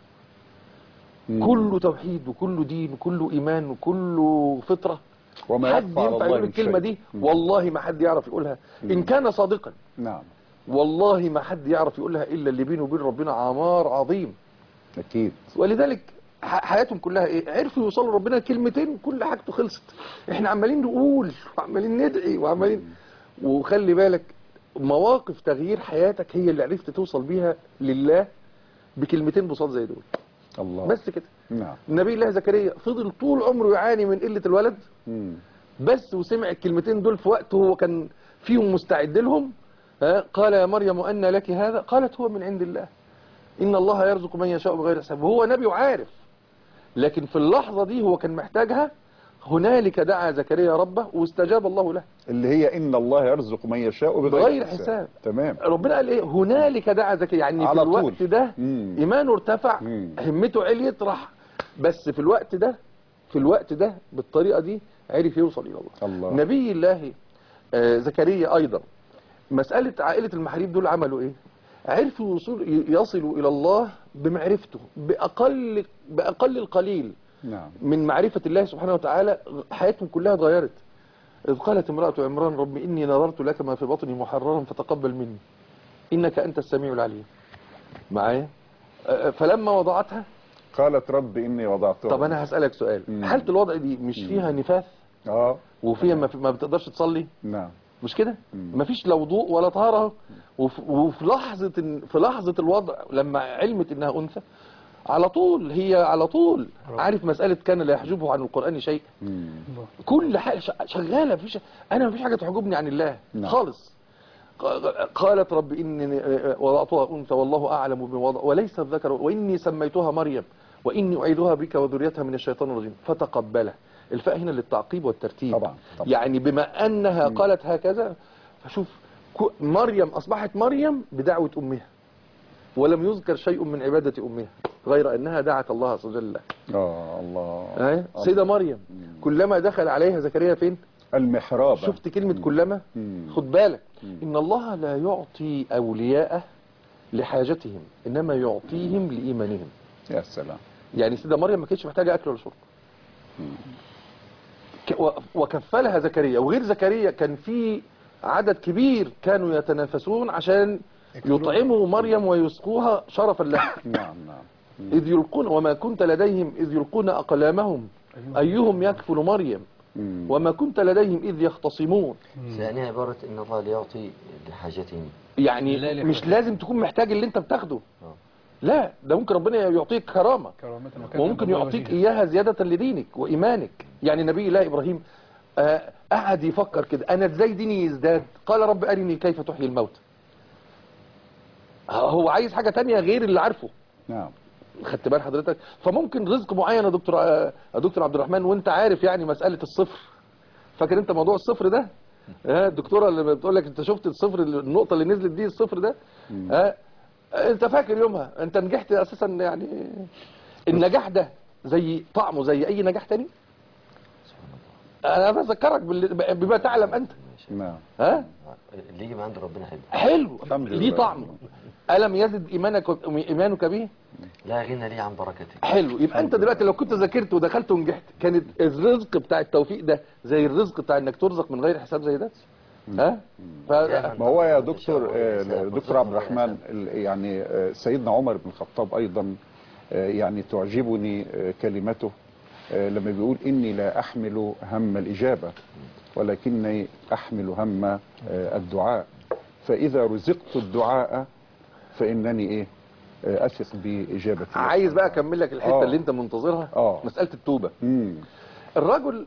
مم. كله توحيد وكله دين وكله ايمان وكله فطرة وما حد يخفى على ينفع الله يقول من الكلمة شيء. دي مم. والله ما حد يعرف يقولها ان مم. كان صادقا نعم والله ما حد يعرف يقولها الا اللي بينه وبين ربنا عمار عظيم أكيد ولذلك ح- حياتهم كلها ايه عرفوا يوصلوا ربنا كلمتين كل حاجته خلصت احنا عمالين نقول وعمالين ندعي وعمالين وخلي بالك مواقف تغيير حياتك هي اللي عرفت توصل بيها لله بكلمتين بساط زي دول الله بس كده نعم النبي الله زكريا فضل طول عمره يعاني من قلة الولد مم. بس وسمع الكلمتين دول في وقت هو كان فيهم مستعد لهم ها، قال يا مريم أن لك هذا قالت هو من عند الله إن الله يرزق من يشاء بغير حساب هو نبي وعارف لكن في اللحظة دي هو كان محتاجها هنالك دعا زكريا ربه واستجاب الله له اللي هي إن الله يرزق من يشاء بغير, بغير حساب. تمام ربنا قال ايه هنالك دعا زكريا يعني على في الوقت طول. ده مم. ايمانه ارتفع مم. همته عليت راح بس في الوقت ده في الوقت ده بالطريقة دي عرف يوصل الى الله الله نبي الله آه، زكريا ايضا مسألة عائلة المحاريب دول عملوا ايه عرفوا يوصل يصلوا الى الله بمعرفته باقل باقل القليل نعم من معرفة الله سبحانه وتعالى حياتهم كلها اتغيرت إذ قالت امرأة عمران رب إني نظرت لك ما في بطني محررا فتقبل مني إنك أنت السميع العليم معايا أه، فلما وضعتها قالت رب إني وضعتها طب أنا هسألك سؤال مم. حالة الوضع دي مش فيها نفاث اه وفيها ما, ما بتقدرش تصلي نعم مش كده مفيش لا وضوء ولا طهاره وف- وفي لحظه إن- في لحظه الوضع لما علمت انها انثى على طول هي على طول عارف مساله كان لا يحجبه عن القران شيء كل حاجه ش- شغاله مفيش انا مفيش حاجه تحجبني عن الله نعم. خالص ق- قالت رب اني وضعتها انثى والله اعلم بوضع وليس الذكر واني سميتها مريم واني اعيدها بك وذريتها من الشيطان الرجيم فتقبله الفاء هنا للتعقيب والترتيب طبعا، طبعا. يعني بما انها قالت هكذا فشوف كو- مريم اصبحت مريم بدعوه امها ولم يذكر شيء من عباده امها غير انها دعت الله عز وجل اه الله أه؟ سيده مريم كلما دخل عليها زكريا فين المحراب شفت كلمة كلما مم. خد بالك إن الله لا يعطي أولياءه لحاجتهم إنما يعطيهم لإيمانهم يا سلام يعني سيدة مريم ما كانتش محتاجة أكل ولا شرب ك- و- وكفلها زكريا وغير زكريا كان في عدد كبير كانوا يتنافسون عشان يطعموا مريم ويسقوها شرفا لها نعم نعم إذ يلقون وما كنت لديهم إذ يلقون أقلامهم أيهم يكفل مريم مم. وما كنت لديهم إذ يختصمون ثانيا عبارة إن الله ليعطي لحاجتهم يعني لا لحاجة. مش لازم تكون محتاج اللي انت بتاخده آه. لا ده ممكن ربنا يعطيك كرامة كرامة وكان وممكن الله يعطيك وجيها. إياها زيادة لدينك وإيمانك يعني نبي الله إبراهيم آه، قعد يفكر كده أنا إزاي ديني يزداد قال رب أرني كيف تحيي الموت هو عايز حاجة تانية غير اللي عارفه نعم خدت بال حضرتك فممكن رزق معين يا دكتور آه، يا دكتور عبد الرحمن وانت عارف يعني مسألة الصفر فاكر انت موضوع الصفر ده ها الدكتوره اللي بتقول لك انت شفت الصفر النقطه اللي نزلت دي الصفر ده ها انت فاكر يومها انت نجحت اساسا يعني النجاح ده زي طعمه زي اي نجاح تاني انا بذكرك بال- بما تعلم انت نعم ها اللي يجي من عند ربنا حلو حلو الحمد ليه لله. طعم الم يزد ايمانك ايمانك به لا غنى لي عن بركتك حلو يبقى انت دلوقتي لو كنت ذاكرت ودخلت ونجحت كانت الرزق بتاع التوفيق ده زي الرزق بتاع انك ترزق من غير حساب زي ده ها ف... ما هو يا دكتور آه، دكتور عبد الرحمن ال- يعني آه، سيدنا عمر بن الخطاب ايضا آه، يعني تعجبني آه، كلمته آه، لما بيقول اني لا احمل هم الاجابه ولكني احمل هم آه، الدعاء فاذا رزقت الدعاء فانني ايه آه، اثق باجابه الله. عايز بقى اكمل لك الحته آه. اللي انت منتظرها آه. مساله التوبه مم. الرجل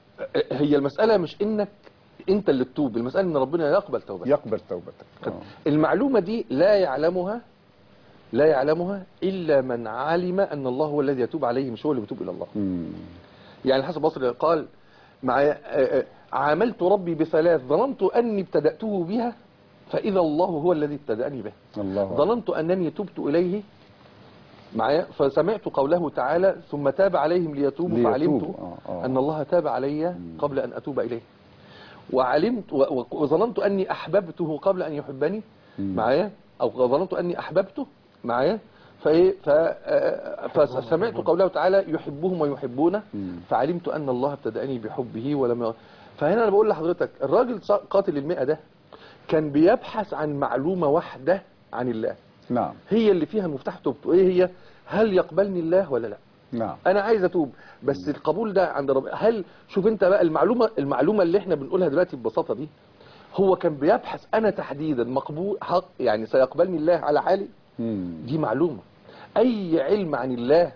هي المساله مش انك انت اللي تتوب المساله ان ربنا يقبل توبتك يقبل توبتك آه. المعلومه دي لا يعلمها لا يعلمها الا من علم ان الله هو الذي يتوب عليه مش هو اللي بيتوب الى الله مم. يعني الحسن البصري قال مع آه، آه، عاملت ربي بثلاث ظننت اني ابتداته بها فاذا الله هو الذي ابتداني به الله ظننت أنني تبت إليه معايا فسمعت قوله تعالى ثم تاب عليهم ليتوبوا ليتوبوا، فعلمت آه، آه. أن الله تاب علي قبل أن أتوب إليه وعلمت و- و- وظننت أني أحببته قبل أن يحبني معايا أو ظننت أني أحببته معايا فإيه ف- آه، فسمعت قوله تعالى يحبهم ويحبونه فعلمت أن الله ابتدأني بحبه ولم ي- فهنا أنا بقول لحضرتك الراجل صا- قاتل المئة ده كان بيبحث عن معلومة واحدة عن الله نعم هي اللي فيها مفتاح توبته ايه هي هل يقبلني الله ولا لا نعم انا عايز اتوب بس القبول ده عند ربنا هل شوف انت بقى المعلومه المعلومه اللي احنا بنقولها دلوقتي ببساطه دي هو كان بيبحث انا تحديدا مقبول حق يعني سيقبلني الله على حالي مم. دي معلومه اي علم عن الله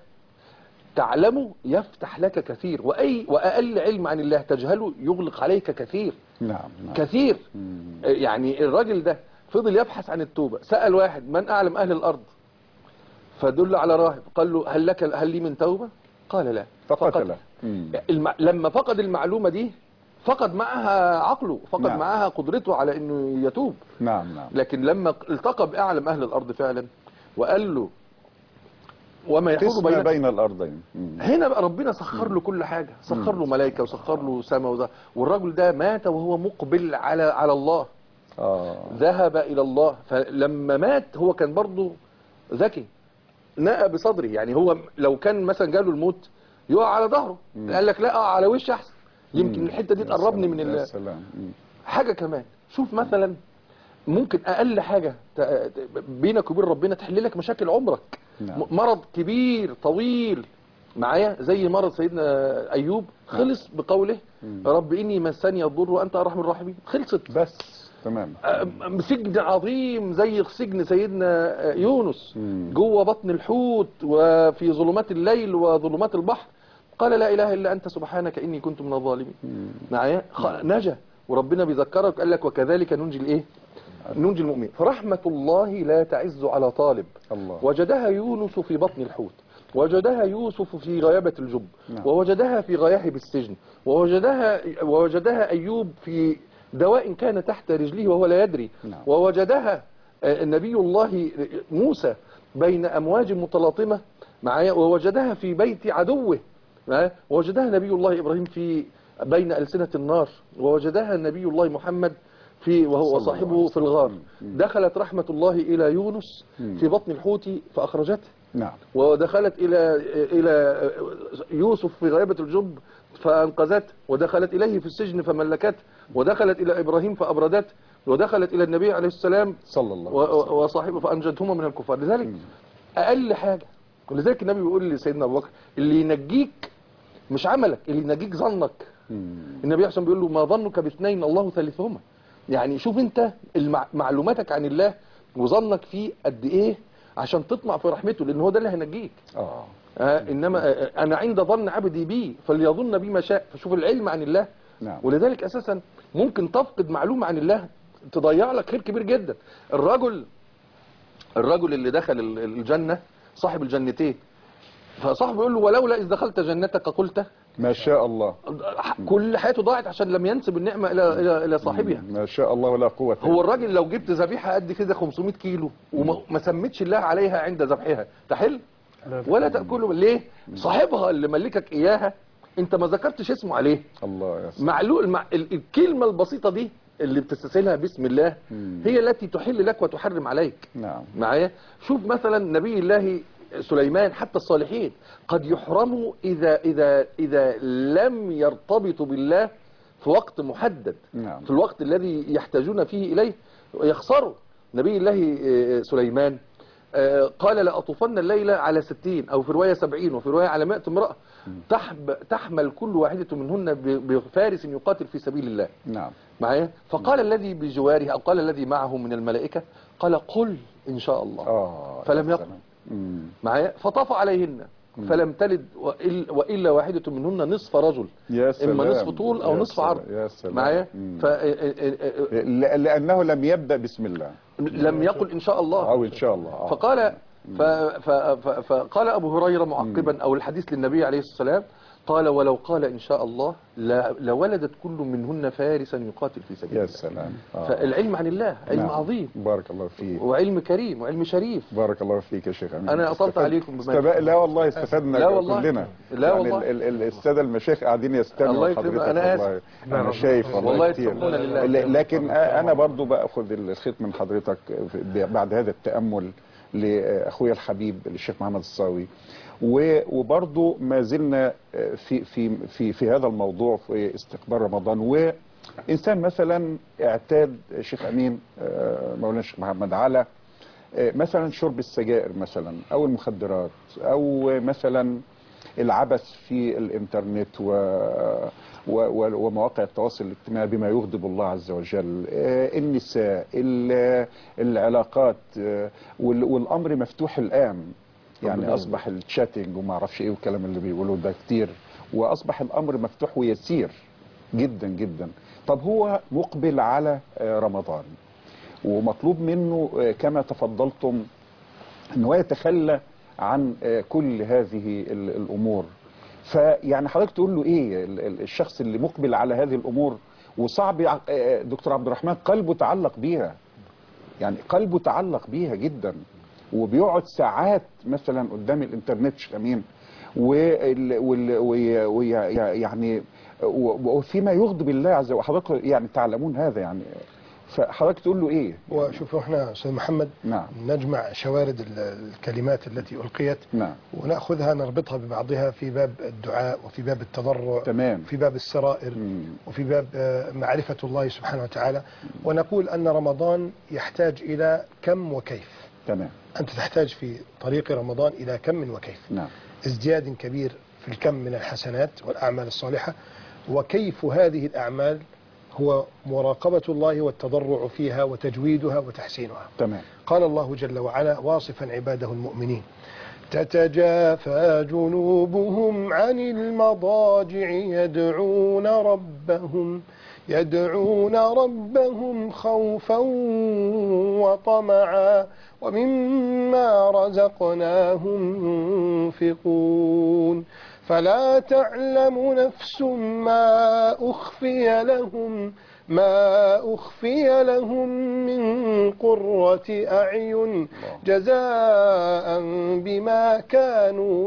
تعلمه يفتح لك كثير واي واقل علم عن الله تجهله يغلق عليك كثير نعم نعم كثير مم. يعني الراجل ده فضل يبحث عن التوبة سأل واحد من أعلم أهل الأرض فدل على راهب قال له هل لك هل لي من توبة قال لا فقتله مم. الم... لما فقد المعلومة دي فقد معها عقله فقد نعم. معها قدرته على انه يتوب نعم نعم لكن لما التقى بأعلم أهل الأرض فعلا وقال له وما يحول قسم بين بين الارضين مم. هنا بقى ربنا سخر له كل حاجة سخر له ملائكة وسخر له سماء وده والراجل ده مات وهو مقبل على على الله اه ذهب إلى الله فلما مات هو كان برضه ذكي نأى بصدره يعني هو لو كان مثلا جاله الموت يقع على ظهره قال لك لا اقع على وشي احسن يمكن الحته دي يا تقربني سلام، من يا ال... سلام مم. حاجه كمان شوف مثلا ممكن اقل حاجه ت- ت- بينك وبين ربنا تحل لك مشاكل عمرك نعم. م- مرض كبير طويل معايا زي مرض سيدنا ايوب خلص بقوله رب اني مسني الضر وانت ارحم الراحمين خلصت بس تمام أم- سجن عظيم زي سجن سيدنا يونس جوه بطن الحوت وفي ظلمات الليل وظلمات البحر قال لا اله الا انت سبحانك اني كنت من الظالمين معايا خ- نجا وربنا بيذكرك قال لك وكذلك ننجي الايه ننجي المؤمن فرحمة الله لا تعز على طالب الله. وجدها يونس في بطن الحوت وجدها يوسف في غيابة الجب نعم. ووجدها في غياهب السجن ووجدها ووجدها أيوب في دواء كان تحت رجله وهو لا يدري نعم. ووجدها آه، نبي الله موسى بين أمواج متلاطمة معايا ووجدها في بيت عدوه معايا ووجدها نبي الله إبراهيم في بين ألسنة النار ووجدها نبي الله محمد في وهو صلى وصاحبه الله في الغار دخلت رحمة الله إلى يونس في بطن الحوت فأخرجته نعم ودخلت إلى إلى يوسف في غيبة الجب فأنقذته ودخلت إليه في السجن فملكته ودخلت إلى إبراهيم فأبردته ودخلت إلى النبي عليه السلام صلى الله و- عليه وسلم و- وصاحبه فأنجدهما من الكفار لذلك أقل حاجة ولذلك النبي بيقول لسيدنا أبو بكر اللي ينجيك مش عملك اللي ينجيك ظنك النبي عشان بيقول له ما ظنك باثنين الله ثالثهما يعني شوف انت المع... معلوماتك عن الله وظنك فيه قد ايه عشان تطمع في رحمته لان هو ده اللي هينجيك اه آه انما آه انا عند ظن عبدي بي فليظن بي ما شاء فشوف العلم عن الله نعم. ولذلك اساسا ممكن تفقد معلومه عن الله تضيع لك خير كبير جدا الرجل الرجل اللي دخل ال- الجنه صاحب الجنتين فصاحبه يقول له ولولا اذ دخلت جنتك قلت ما شاء الله كل حياته ضاعت عشان لم ينسب النعمه الى الى الى صاحبها ما شاء الله ولا قوة هو الراجل لو جبت ذبيحه قد كده 500 كيلو وما ما سمتش الله عليها عند ذبحها تحل ولا تاكله ليه صاحبها اللي ملكك اياها انت ما ذكرتش اسمه عليه الله يا سلام معلوم مع ال- الكلمه البسيطه دي اللي بتستسهلها باسم الله هي التي تحل لك وتحرم عليك نعم معايا شوف مثلا نبي الله سليمان حتى الصالحين قد يحرموا إذا إذا إذا لم يرتبطوا بالله في وقت محدد نعم. في الوقت الذي يحتاجون فيه إليه يخسروا نبي الله آه، سليمان آه، قال لأطوفن الليلة على ستين أو في رواية سبعين وفي رواية على مائة امرأة تحب تحمل كل واحدة منهن ب- بفارس يقاتل في سبيل الله نعم معايا فقال الذي بجواره أو قال الذي معه من الملائكة قال قل إن شاء الله اه فلم يا يقل سلام. مم. معايا فطاف عليهن فلم تلد وإل- وإلا واحدة منهن نصف رجل يا سلام إما نصف طول أو يا نصف سلام. عرض يا سلام معايا مم. ف ل- لأنه لم يبدأ بسم الله لم يقل إن شاء الله أو إن شاء الله آه. فقال ف ف ف فقال أبو هريرة معقبا أو الحديث للنبي عليه السلام قال ولو قال إن شاء الله ل- لولدت كل منهن فارسا يقاتل في سبيل يا الله سلام آه. فالعلم عن الله علم نعم. عظيم بارك الله فيك وعلم كريم وعلم شريف بارك الله فيك يا شيخ أمين أنا أطلت استفدت- عليكم بما استب... لا والله استفدنا لا والله. كلنا لا يعني والله. ال- ال- السادة المشايخ قاعدين يستمعوا الله يكرمك. لحضرتك أنا والله. آسف. أنا شايف والله, والله كتير يسامحونا لله. ل- لكن أنا برضو بأخذ الخيط من حضرتك في- بعد هذا التأمل لأخويا الحبيب الشيخ محمد الصاوي و- وبرضو ما زلنا في في في في هذا الموضوع في استقبال رمضان وإنسان مثلا اعتاد شيخ أمين آه، مولانا الشيخ محمد على آه، مثلا شرب السجائر مثلا او المخدرات او مثلا العبث في الانترنت و و و ومواقع التواصل الاجتماعي بما يغضب الله عز وجل آه، النساء ال- العلاقات آه، وال- والامر مفتوح الان يعني اصبح الشاتنج وما اعرفش ايه والكلام اللي بيقولوه ده كتير واصبح الامر مفتوح ويسير جدا جدا طب هو مقبل على آه، رمضان ومطلوب منه آه، كما تفضلتم ان هو يتخلى عن آه، كل هذه ال- الامور فيعني حضرتك تقول له ايه ال- ال- الشخص اللي مقبل على هذه الامور وصعب يع- آه، دكتور عبد الرحمن قلبه تعلق بيها يعني قلبه تعلق بيها جدا وبيقعد ساعات مثلا قدام الانترنت شيخ امين وال وال وي- وي- يعني و- وفيما يغضب الله عز وجل حضرتك يعني تعلمون هذا يعني فحضرتك تقول له ايه وشوفوا احنا استاذ محمد نعم نجمع شوارد ال- الكلمات التي القيت نعم وناخذها نربطها ببعضها في باب الدعاء وفي باب التضرع تمام وفي باب السرائر مم. وفي باب آه، معرفة الله سبحانه وتعالى ونقول أن رمضان يحتاج إلى كم وكيف تمام أنت تحتاج في طريق رمضان إلى كم وكيف نعم ازدياد كبير في الكم من الحسنات والأعمال الصالحة وكيف هذه الأعمال هو مراقبة الله والتضرع فيها وتجويدها وتحسينها تمام قال الله جل وعلا واصفا عباده المؤمنين تتجافى جنوبهم عن المضاجع يدعون ربهم يدعون ربهم خوفا وطمعا ومما رزقناهم ينفقون فلا تعلم نفس ما أخفي لهم ما أخفي لهم من قرة أعين جزاء بما كانوا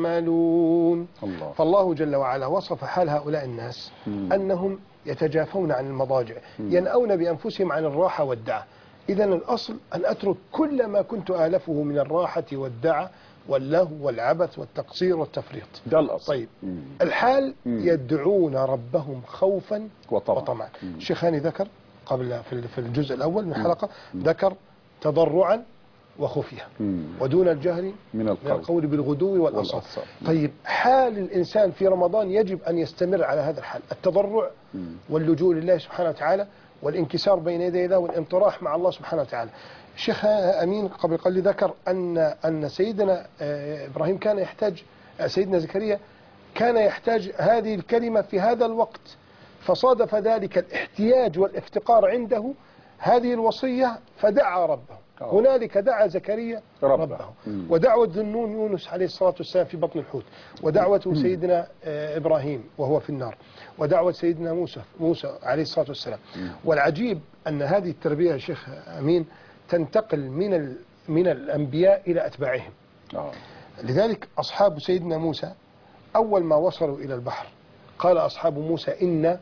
يعملون الله فالله جل وعلا وصف حال هؤلاء الناس مم. أنهم يتجافون عن المضاجع ينأون بأنفسهم عن الراحة والدعة إذا الأصل أن أترك كل ما كنت آلفه من الراحة والدعة واللهو والعبث والتقصير والتفريط ده الأصل طيب مم. الحال مم. يدعون ربهم خوفا وطمعا. وطمعا مم. الشيخ هاني ذكر قبل في ال- في الجزء الأول من الحلقة ذكر تضرعا وخفية مم. ودون الجهر من من القول القول بالغدو والأصال والأصال. طيب حال الإنسان في رمضان يجب أن يستمر على هذا الحال التضرع مم. واللجوء لله سبحانه وتعالى والانكسار بين يدي الله والانطراح مع الله سبحانه وتعالى الشيخ أمين قبل قليل ذكر أن أن سيدنا آه، إبراهيم كان يحتاج آه، سيدنا زكريا كان يحتاج هذه الكلمة في هذا الوقت فصادف ذلك الاحتياج والافتقار عنده هذه الوصية فدعا ربه آه. هنالك دعا زكريا ربه. ربه, مم. ودعوة ذنون يونس عليه الصلاة والسلام في بطن الحوت ودعوة سيدنا آه، إبراهيم وهو في النار ودعوة سيدنا موسى موسى عليه الصلاة والسلام والعجيب أن هذه التربية يا شيخ أمين تنتقل من ال- من الأنبياء إلى أتباعهم آه. لذلك أصحاب سيدنا موسى أول ما وصلوا إلى البحر قال أصحاب موسى إن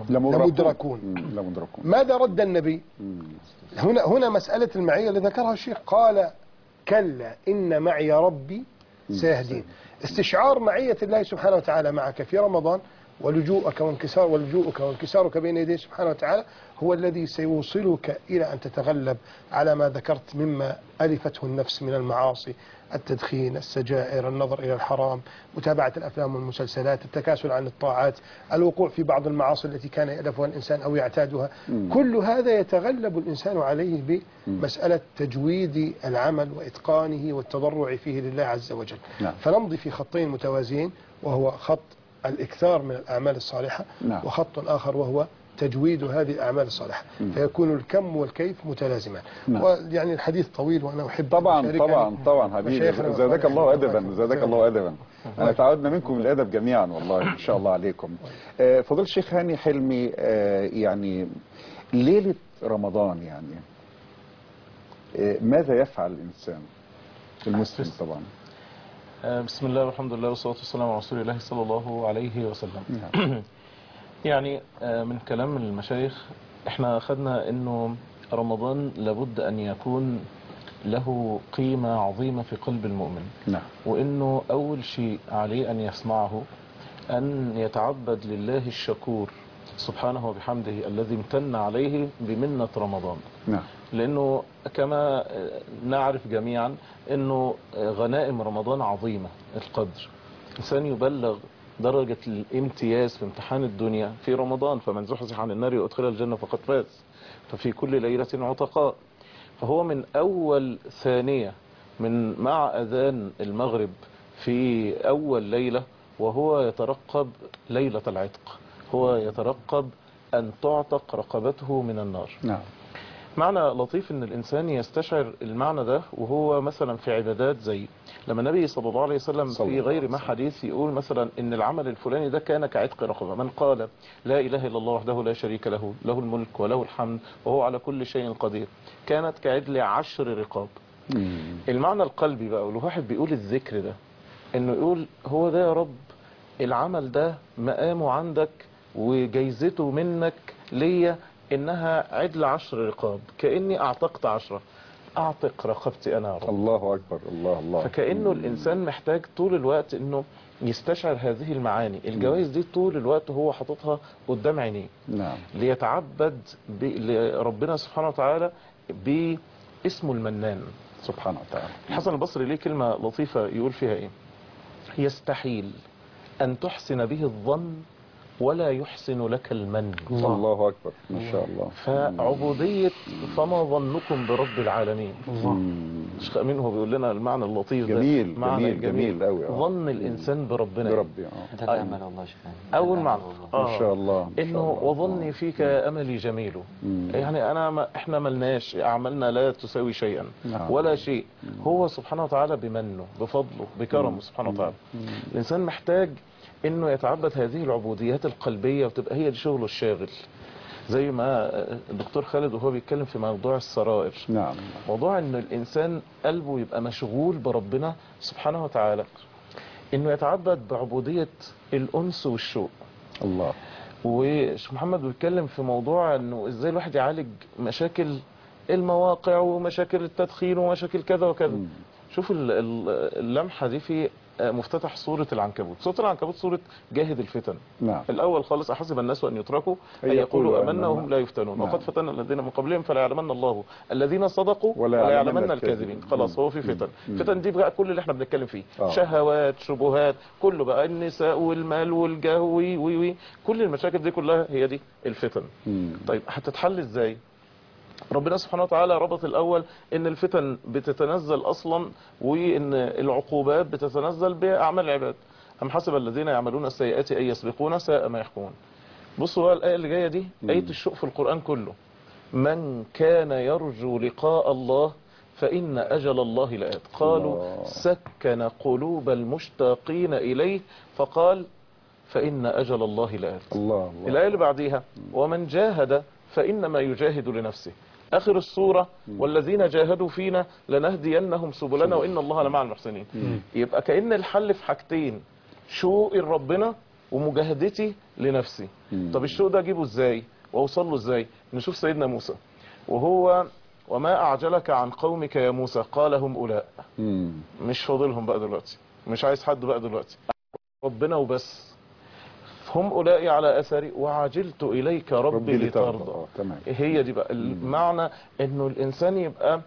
لمدركون. مم. لمدركون ماذا رد النبي مم. هنا هنا مسألة المعية اللي ذكرها الشيخ قال كلا إن معي ربي سيهدين استشعار معية الله سبحانه وتعالى معك في رمضان ولجوءك وانكسار ولجوءك وانكسارك بين يديه سبحانه وتعالى هو الذي سيوصلك إلى أن تتغلب على ما ذكرت مما ألفته النفس من المعاصي التدخين السجائر النظر إلى الحرام متابعة الأفلام والمسلسلات التكاسل عن الطاعات الوقوع في بعض المعاصي التي كان يألفها الإنسان أو يعتادها كل هذا يتغلب الإنسان عليه بمسألة تجويد العمل وإتقانه والتضرع فيه لله عز وجل نعم. فنمضي في خطين متوازيين وهو خط الإكثار من الأعمال الصالحة نعم. وخط آخر وهو تجويد هذه الأعمال الصالحة فيكون الكم والكيف متلازمان نعم. ويعني الحديث طويل وأنا أحب طبعا أشاركني طبعا طبعا حبيبي مشايخنا زادك وأخواننا. الله ادبا زادك الله ادبا انا تعودنا منكم الادب جميعا والله ان شاء الله عليكم آه، فضيله الشيخ هاني حلمي آه، يعني ليله رمضان يعني آه، ماذا يفعل الانسان المسلم طبعا آه، بسم الله والحمد لله والصلاة والسلام على رسول الله صلى الله عليه وسلم نعم. يعني آه، من كلام المشايخ احنا خدنا انه رمضان لابد ان يكون له قيمة عظيمة في قلب المؤمن نعم وانه اول شيء عليه ان يصنعه ان يتعبد لله الشكور سبحانه وبحمده الذي امتن عليه بمنة رمضان نعم لانه كما نعرف جميعا انه غنائم رمضان عظيمة القدر انسان يبلغ درجة الامتياز في امتحان الدنيا في رمضان فمن زحزح عن النار وادخل الجنة فقد فاز ففي كل ليلة عتقاء فهو من اول ثانية من مع اذان المغرب في اول ليلة وهو يترقب ليلة العتق هو يترقب ان تعتق رقبته من النار نعم معنى لطيف ان الانسان يستشعر المعنى ده وهو مثلا في عبادات زي لما النبي صلى الله عليه وسلم صلى في الله غير عليه ما وسلم. حديث يقول مثلا ان العمل الفلاني ده كان كعتق رقبه من قال لا اله الا الله وحده لا شريك له له الملك وله الحمد وهو على كل شيء قدير كانت كعدل عشر رقاب مم. المعنى القلبي بقى والواحد بيقول الذكر ده انه يقول هو ده يا رب العمل ده مقامه عندك وجايزته منك ليا انها عدل عشر رقاب كاني اعتقت عشرة اعتق رقبتي انا يا رب الله اكبر الله الله فكأنه الإنسان محتاج طول الوقت إنه يستشعر هذه المعاني الجوائز دي طول الوقت هو حاططها قدام عينيه نعم ليتعبد ب- لربنا سبحانه وتعالى باسمه المنان سبحانه وتعالى الحسن البصري ليه كلمة لطيفة يقول فيها إيه يستحيل أن تحسن به الظن ولا يحسن لك المن الله اكبر ما شاء الله فعبودية فما ظنكم برب العالمين مم. الشيخ أمين هو بيقول لنا المعنى اللطيف ده جميل معنى جميل جميل قوي ظن الإنسان بربنا بربي اه انت تعمل والله شكرا أول معنى ما شاء الله ما شاء انه الله. وظني فيك يا املي جميل مم. يعني انا ما احنا ملناش اعمالنا لا تساوي شيئا نعم. ولا شيء هو سبحانه وتعالى بمنه بفضله بكرمه سبحانه وتعالى الانسان محتاج انه يتعبد هذه العبوديات القلبيه وتبقى هي دي شغله الشاغل زي ما الدكتور خالد وهو بيتكلم في موضوع السرائر نعم موضوع ان الانسان قلبه يبقى مشغول بربنا سبحانه وتعالى انه يتعبد بعبوديه الانس والشوق الله وشيخ محمد بيتكلم في موضوع انه ازاي الواحد يعالج مشاكل المواقع ومشاكل التدخين ومشاكل كذا وكذا مم. شوف ال- ال- اللمحة دي في مفتتح سورة العنكبوت سورة العنكبوت سورة جاهد الفتن نعم الأول خالص أحسب الناس أن يتركوا أن أن يقولوا يقولوا أمنا آمنا. وهم لا يفتنون نعم. وقد فتن الذين من قبلهم فلا يعلمن الله الذين صدقوا ولا ولا يعلمن يعلمن الكاذبين. الكاذبين خلاص هو في فتن مم. فتن دي بقى كل اللي احنا بنتكلم فيه آه. شهوات شبهات كله بقى النساء والمال والجاه وي وي وي كل المشاكل دي كلها هي دي الفتن مم. طيب هتتحل ازاي ربنا سبحانه وتعالى ربط الاول ان الفتن بتتنزل اصلا وان العقوبات بتتنزل باعمال العباد ام حسب الذين يعملون السيئات ان يسبقون ساء ما يحكمون بصوا بقى الايه اللي جايه دي مم. ايه الشوق في القران كله من كان يرجو لقاء الله فإن أجل الله لآت قالوا الله. سكن قلوب المشتاقين إليه فقال فإن أجل الله لآت الله الله الآية اللي بعديها ومن جاهد فإنما يجاهد لنفسه آخر السورة والذين جاهدوا فينا لنهدينهم سبلنا وإن الله لمع المحسنين يبقى كأن الحل في حاجتين شوقي لربنا ومجاهدتي لنفسي مم. طب الشوق ده اجيبه ازاي واوصل له ازاي نشوف سيدنا موسى وهو وما أعجلك عن قومك يا موسى قال هم أولاء مم. مش فاضلهم بقى دلوقتي مش عايز حد بقى دلوقتي ربنا وبس هم أولئي على أثري وعجلت إليك ربي لترضى آه، تمام هي دي بقى المعنى انه الانسان يبقى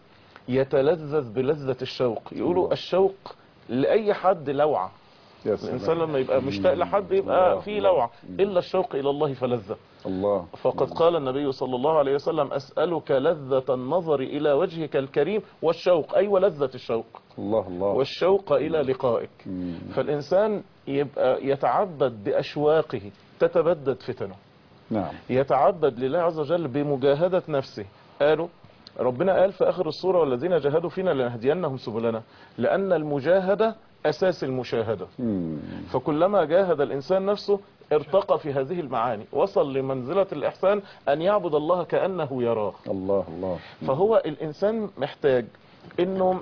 يتلذذ بلذة الشوق يقولوا الشوق لأي حد لوعة يا سلام. الإنسان لما يبقى مشتاق لحد يبقى الله، فيه الله. لوعة إلا الشوق إلى الله فلذة الله فقد قال النبي صلى الله عليه وسلم أسألك لذة النظر إلى وجهك الكريم والشوق أي ولذة الشوق الله الله والشوق إلى لقائك مم. فالإنسان يبقى يتعبد بأشواقه تتبدد فتنه نعم يتعبد لله عز وجل بمجاهدة نفسه قالوا ربنا قال في آخر السورة والذين جاهدوا فينا لنهدينهم سبلنا لأن المجاهدة أساس المشاهدة مم. فكلما جاهد الإنسان نفسه ارتقى في هذه المعاني وصل لمنزلة الإحسان أن يعبد الله كأنه يراه الله الله فهو الإنسان محتاج أنه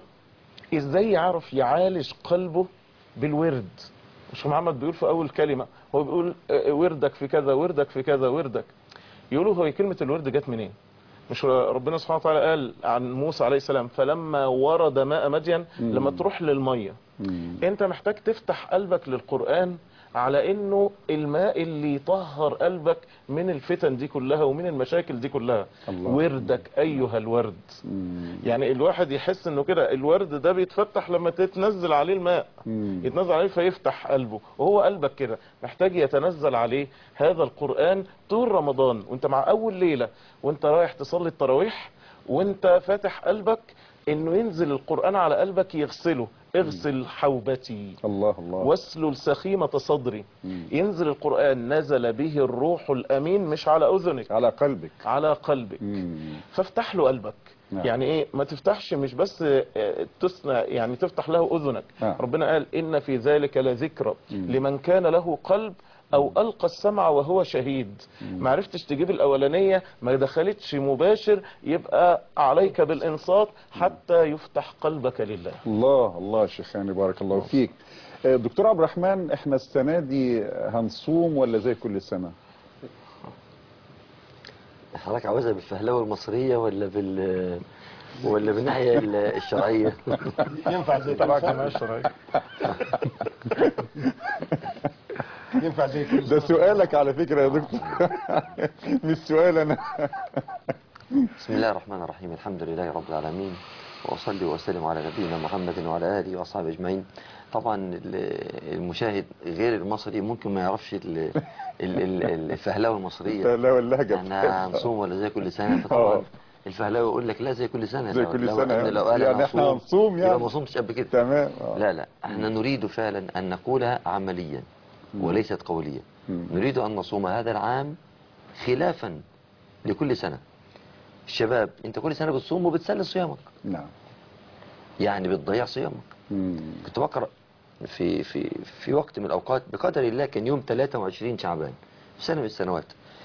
إزاي يعرف يعالج قلبه بالورد مش محمد بيقول في أول كلمة هو بيقول آه، وردك في كذا وردك في كذا وردك يقولوا هو كلمة الورد جت منين مش ربنا سبحانه وتعالى قال عن موسى عليه السلام فلما ورد ماء مدين لما تروح للمية مم. انت محتاج تفتح قلبك للقرآن على انه الماء اللي يطهر قلبك من الفتن دي كلها ومن المشاكل دي كلها الله. وردك ايها الورد مم. يعني الواحد يحس انه كده الورد ده بيتفتح لما تتنزل عليه الماء مم. يتنزل عليه فيفتح قلبه وهو قلبك كده محتاج يتنزل عليه هذا القرآن طول رمضان وانت مع اول ليلة وانت رايح تصلي التراويح وانت فاتح قلبك انه ينزل القرآن على قلبك يغسله اغسل حوبتي الله الله واسلل سخيمة صدري مم. ينزل القرآن نزل به الروح الأمين مش على أذنك على قلبك على قلبك مم. فافتح له قلبك نعم. يعني ايه ما تفتحش مش بس آه، تصنع يعني تفتح له اذنك نعم. ربنا قال ان في ذلك لذكرى مم. لمن كان له قلب او القى السمع وهو شهيد ما عرفتش تجيب الاولانيه ما دخلتش مباشر يبقى عليك بالانصات حتى يفتح قلبك لله الله الله شيخاني بارك الله فيك آه، دكتور عبد الرحمن احنا السنة دي هنصوم ولا زي كل سنة حضرتك عاوزها بالفهلوه المصريه ولا بال ولا بالناحيه ال- الشرعيه ينفع زي تبع كل سنة الجماعه الشرعيه ينفع زي كل ده سنة سؤالك على فكرة يا دكتور مش سؤال انا بسم الله الرحمن الرحيم الحمد لله رب العالمين وأصلي وأسلم على نبينا محمد وعلى آله وأصحابه أجمعين طبعا ال- المشاهد غير المصري ممكن ما يعرفش ال- ال- ال- الفهلاوة المصرية لا واللهجة احنا هنصوم ولا زي كل سنة فطبعا آه. الفهلاوي يقول لك لا زي كل سنة زي لو- كل لو سنة إن لو قال يعني أنا إحنا هصوم هنصوم يعني. يبقى ما صومتش قبل كده تمام آه. لا لا احنا نريد فعلا أن نقولها عمليا وليست قوليا مم. نريد أن نصوم هذا العام خلافا لكل سنة الشباب انت كل سنة بتصوم وبتسلي صيامك نعم يعني بتضيع صيامك مم. كنت بقرأ في في في وقت من الأوقات بقدر الله كان يوم 23 شعبان في سنة من السنوات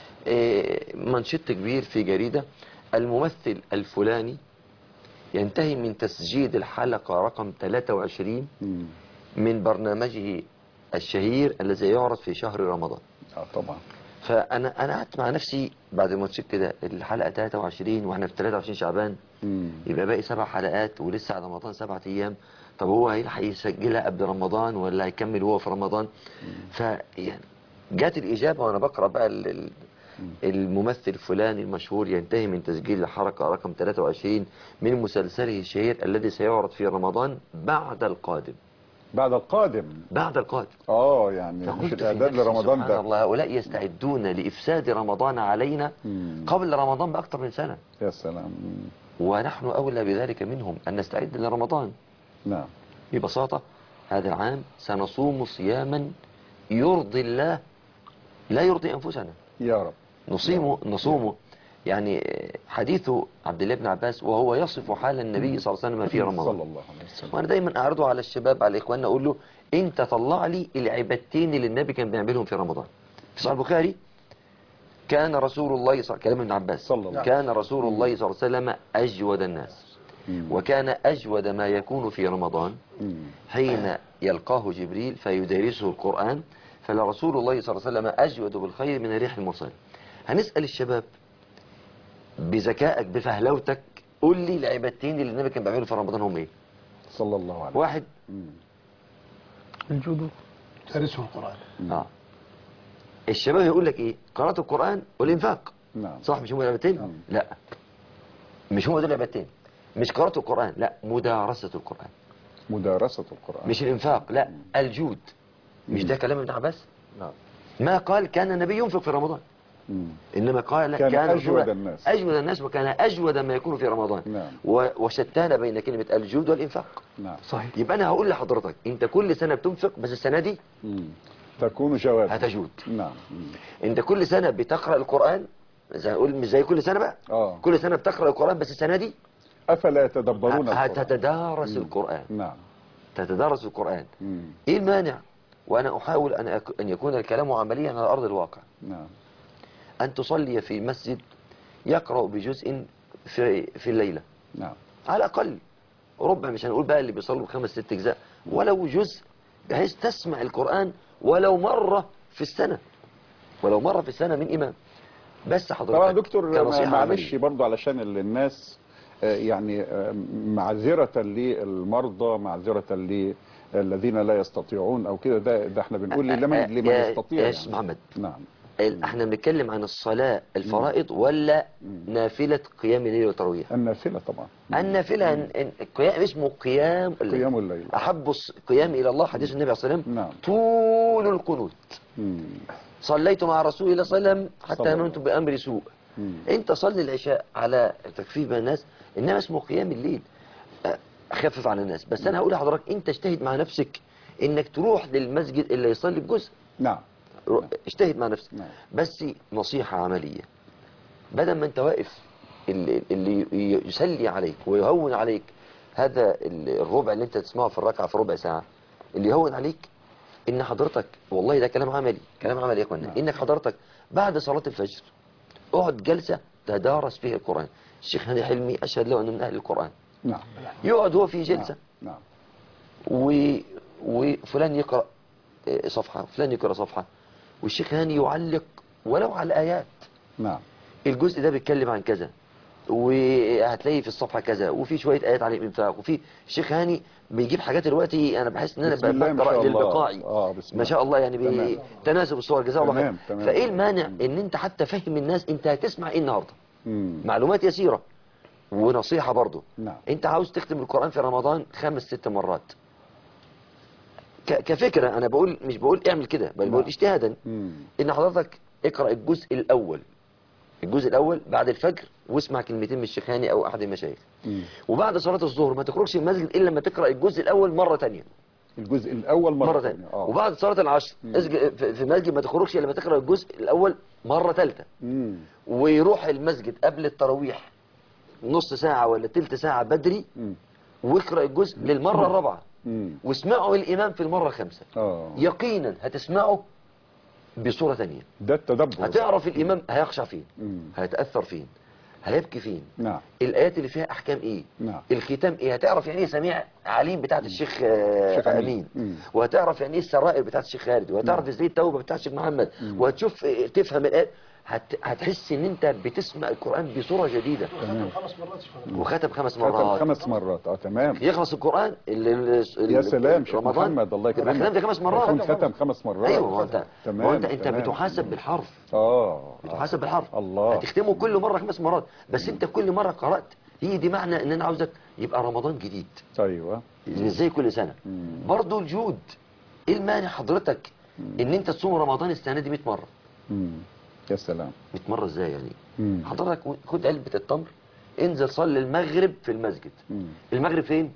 إيه، منشط كبير في جريدة الممثل الفلاني ينتهي من تسجيل الحلقة رقم 23 مم. من برنامجه الشهير الذي يعرض في شهر رمضان اه طبعا فأنا أنا قعدت مع نفسي بعد ما تشيك كده الحلقة 23 وإحنا في 23 شعبان مم. يبقى باقي سبع حلقات ولسه على رمضان سبعة ايام طب هو هيلحق يسجلها قبل رمضان ولا هيكمل وهو في رمضان فيعني جات الاجابه وانا بقرا بقى ال- ال- الممثل الفلاني المشهور ينتهي من تسجيل الحركه رقم 23 من مسلسله الشهير الذي سيعرض في رمضان بعد القادم بعد القادم بعد القادم اه يعني فقلت مش في الاعداد نفسي لرمضان سبحان ده الله هؤلاء يستعدون لافساد رمضان علينا مم. قبل رمضان باكثر من سنه يا سلام مم. ونحن اولى بذلك منهم ان نستعد لرمضان نعم ببساطة هذا العام سنصوم صياما يرضي الله لا يرضي أنفسنا يا رب نصيم نصومه يعني حديث عبد الله بن عباس وهو يصف حال النبي صلى الله عليه وسلم في صلى رمضان الله عليه وسلم وانا دايما اعرضه على الشباب على اخواننا اقول له انت طلع لي العبادتين اللي النبي كان بيعملهم في رمضان في صحيح البخاري كان رسول الله صلى كلام ابن عباس صلى الله كان رسول الله صلى الله عليه وسلم اجود الناس مم. وكان اجود ما يكون في رمضان مم. حين يلقاه جبريل فيدرسه القرآن فلرسول الله صلى الله عليه وسلم أجود بالخير من الريح المرسلة هنسأل الشباب بذكائك بفهلوتك قول لي العبادتين اللي النبي كان بيعمله في رمضان هم ايه صلى الله عليه واحد مم. الجود درسه القرآن اه الشباب يقول لك ايه قراءة القرآن والإنفاق نعم صح مش هم العبادتين نعم. لا مش هم دول العبادتين مش قراءة القرآن لا مدارسة القرآن مدارسة القرآن مش الإنفاق لا الجود مش ده كلام ابن عباس نعم ما قال كان النبي ينفق في رمضان مم. إنما قال كان كان أجود رسول- الناس. أجود الناس وكان أجود ما يكون في رمضان نعم. و- وشتان بين كلمة الجود والإنفاق نعم صحيح يبقى أنا هقول لحضرتك أنت كل سنة بتنفق بس السنة دي مم. تكون جواد هتجود نعم مم. أنت كل سنة بتقرأ القرآن زي أقول مش زي كل سنة بقى اه كل سنة بتقرأ القرآن بس السنة دي افلا يتدبرون القرآن هتتدارس القرآن نعم تتدارس القرآن مم. إيه المانع وأنا أحاول أن أك- أن يكون الكلام عمليا على أرض الواقع نعم أن تصلي في مسجد يقرأ بجزء في في الليلة نعم على الأقل ربع مش هنقول بقى اللي بيصلوا خمس ست أجزاء ولو جزء بحيث تسمع القرآن ولو مرة في السنة ولو مرة في السنة من إمام بس حضرتك طبعا يا دكتور كنصيحة معلش عملية. برضو علشان ال- الناس آه، يعني آه، معذرة للمرضى معذرة للذين لا يستطيعون او كده ده ده احنا بنقول لمن آه، لمن يا- يستطيع يا يعني. أستاذ محمد نعم ال- احنا بنتكلم عن الصلاة الفرائض ولا نافلة قيام الليل والتراويح النافلة طبعا النافلة إن- إن- القيام اسمه قيام الليل قيام الليل أحب القيام إلى الله حديث النبي عليه الصلاة والسلام نعم طول القنوت مم. صليت مع رسول الله صلى الله عليه وسلم صلى حتى الله هممت بأمر سوء مم. انت صلي العشاء على تكفيف بين الناس انما اسمه قيام الليل أه، خفف على الناس بس انا هقول لحضرتك انت اجتهد مع نفسك انك تروح للمسجد اللي يصلي بجزء نعم رو- اجتهد مع نفسك نعم. بس نصيحة عملية بدل ما انت واقف اللي, اللي يسلي عليك ويهون عليك هذا ال- الربع اللي انت تسمعه في الركعة في ربع ساعة اللي يهون عليك ان حضرتك والله ده كلام عملي كلام عملي يا اخوانا نعم. انك حضرتك بعد صلاة الفجر اقعد جلسة تدارس فيها القرآن الشيخ هاني حلمي اشهد له انه من اهل القرآن نعم يقعد هو في جلسة نعم نعم و... وفلان يقرأ آه، صفحة فلان يقرأ صفحة والشيخ هاني يعلق ولو على الآيات نعم الجزء ده بيتكلم عن كذا وهتلاقي في الصفحة كذا وفي شوية آيات عن الإنفاق وفي الشيخ هاني بيجيب حاجات دلوقتي أنا بحس إن أنا بسم الله ما بقرأ شاء الله. للبقاعي آه، بسم ما الله. شاء الله يعني تمام. بتناسب الصور جزاه الله خير تمام، تمام. فإيه المانع إن أنت حتى فهم الناس أنت هتسمع إيه النهاردة مم. معلومات يسيرة ونصيحة برضو نعم. انت عاوز تختم القرآن في رمضان خمس ست مرات ك- كفكرة انا بقول مش بقول اعمل كده بل بقول نعم. اجتهادا مم. ان حضرتك اقرأ الجزء الاول الجزء الاول بعد الفجر واسمع كلمتين من الشيخ هاني او احد المشايخ مم. وبعد صلاة الظهر ما تخرجش من المسجد الا لما تقرأ الجزء الاول مرة تانية الجزء الاول مره, مرة تانية اه وبعد صلاة العصر اسج- في في المسجد ما تخرجش الا لما تقرأ الجزء الاول مرة ثالثة مم. ويروح المسجد قبل التراويح نص ساعة ولا تلت ساعة بدري مم. واقرأ الجزء للمرة الرابعة مم. واسمعوا الإمام في المرة الخامسة اه يقينا هتسمعه بصورة ثانية ده التدبر هتعرف الإمام هيخشع فين مم. هيتأثر فين هيبكي فين نعم الآيات اللي فيها أحكام إيه نعم. الختام إيه هتعرف يعني إيه سميع عليم بتاعت الشيخ آه، الشيخ أمين. أمين مم. وهتعرف يعني إيه السرائر بتاعت الشيخ خالد وهتعرف إزاي التوبة بتاعت الشيخ محمد وهتشوف آه، تفهم الآيات هت... هتحس إن أنت بتسمع القرآن بصورة جديدة خمس مرات شفنا. وختم خمس ختم مرات خمس مرات اه تمام يخلص القرآن ال- ال- يا ال- سلام شيخ رمضان محمد الله يبقى يكرمك ختم ده خمس مرات يكون ختم خمس مرات ايوه ما انت تمام ما انت انت تمام. بتحاسب بالحرف اه بتحاسب بالحرف الله. هتختمه كل مره خمس مرات بس انت كل مره قرات هي دي معنى ان انا عاوزك يبقى رمضان جديد ايوه مش زي كل سنه برضه الجود ايه المانع حضرتك ان انت تصوم رمضان السنه دي 100 مره مم. يا سلام 100 مره ازاي يعني مم. حضرتك خد علبه التمر انزل صلي المغرب في المسجد مم. المغرب فين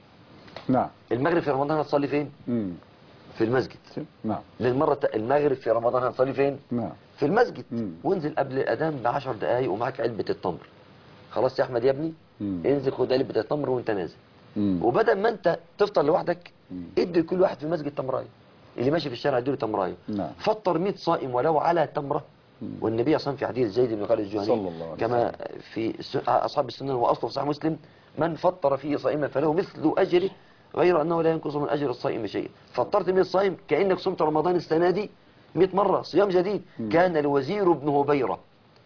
نعم المغرب في رمضان هتصلي فين مم. في المسجد نعم للمرة الت- المغرب في رمضان هنصلي فين؟ نعم في المسجد مم. وانزل قبل الأذان بعشر دقايق ومعاك علبة التمر خلاص يا أحمد يا ابني مم. انزل خد علبة التمر وانت نازل مم. وبدل ما انت تفطر لوحدك مم. ادي لكل واحد في المسجد تمرايه اللي ماشي في الشارع اديله تمرايه نعم. فطر 100 صائم ولو على تمره والنبي صلى في حديث زيد بن خالد الجهني صلى الله عليه كما في س- اصحاب السنن واصله في صحيح مسلم من فطر فيه صائما فله مثل اجره غير انه لا ينقص من اجر الصائم شيئا فطرت 100 صائم كانك صمت رمضان السنه دي 100 مره صيام جديد كان الوزير ابن هبيره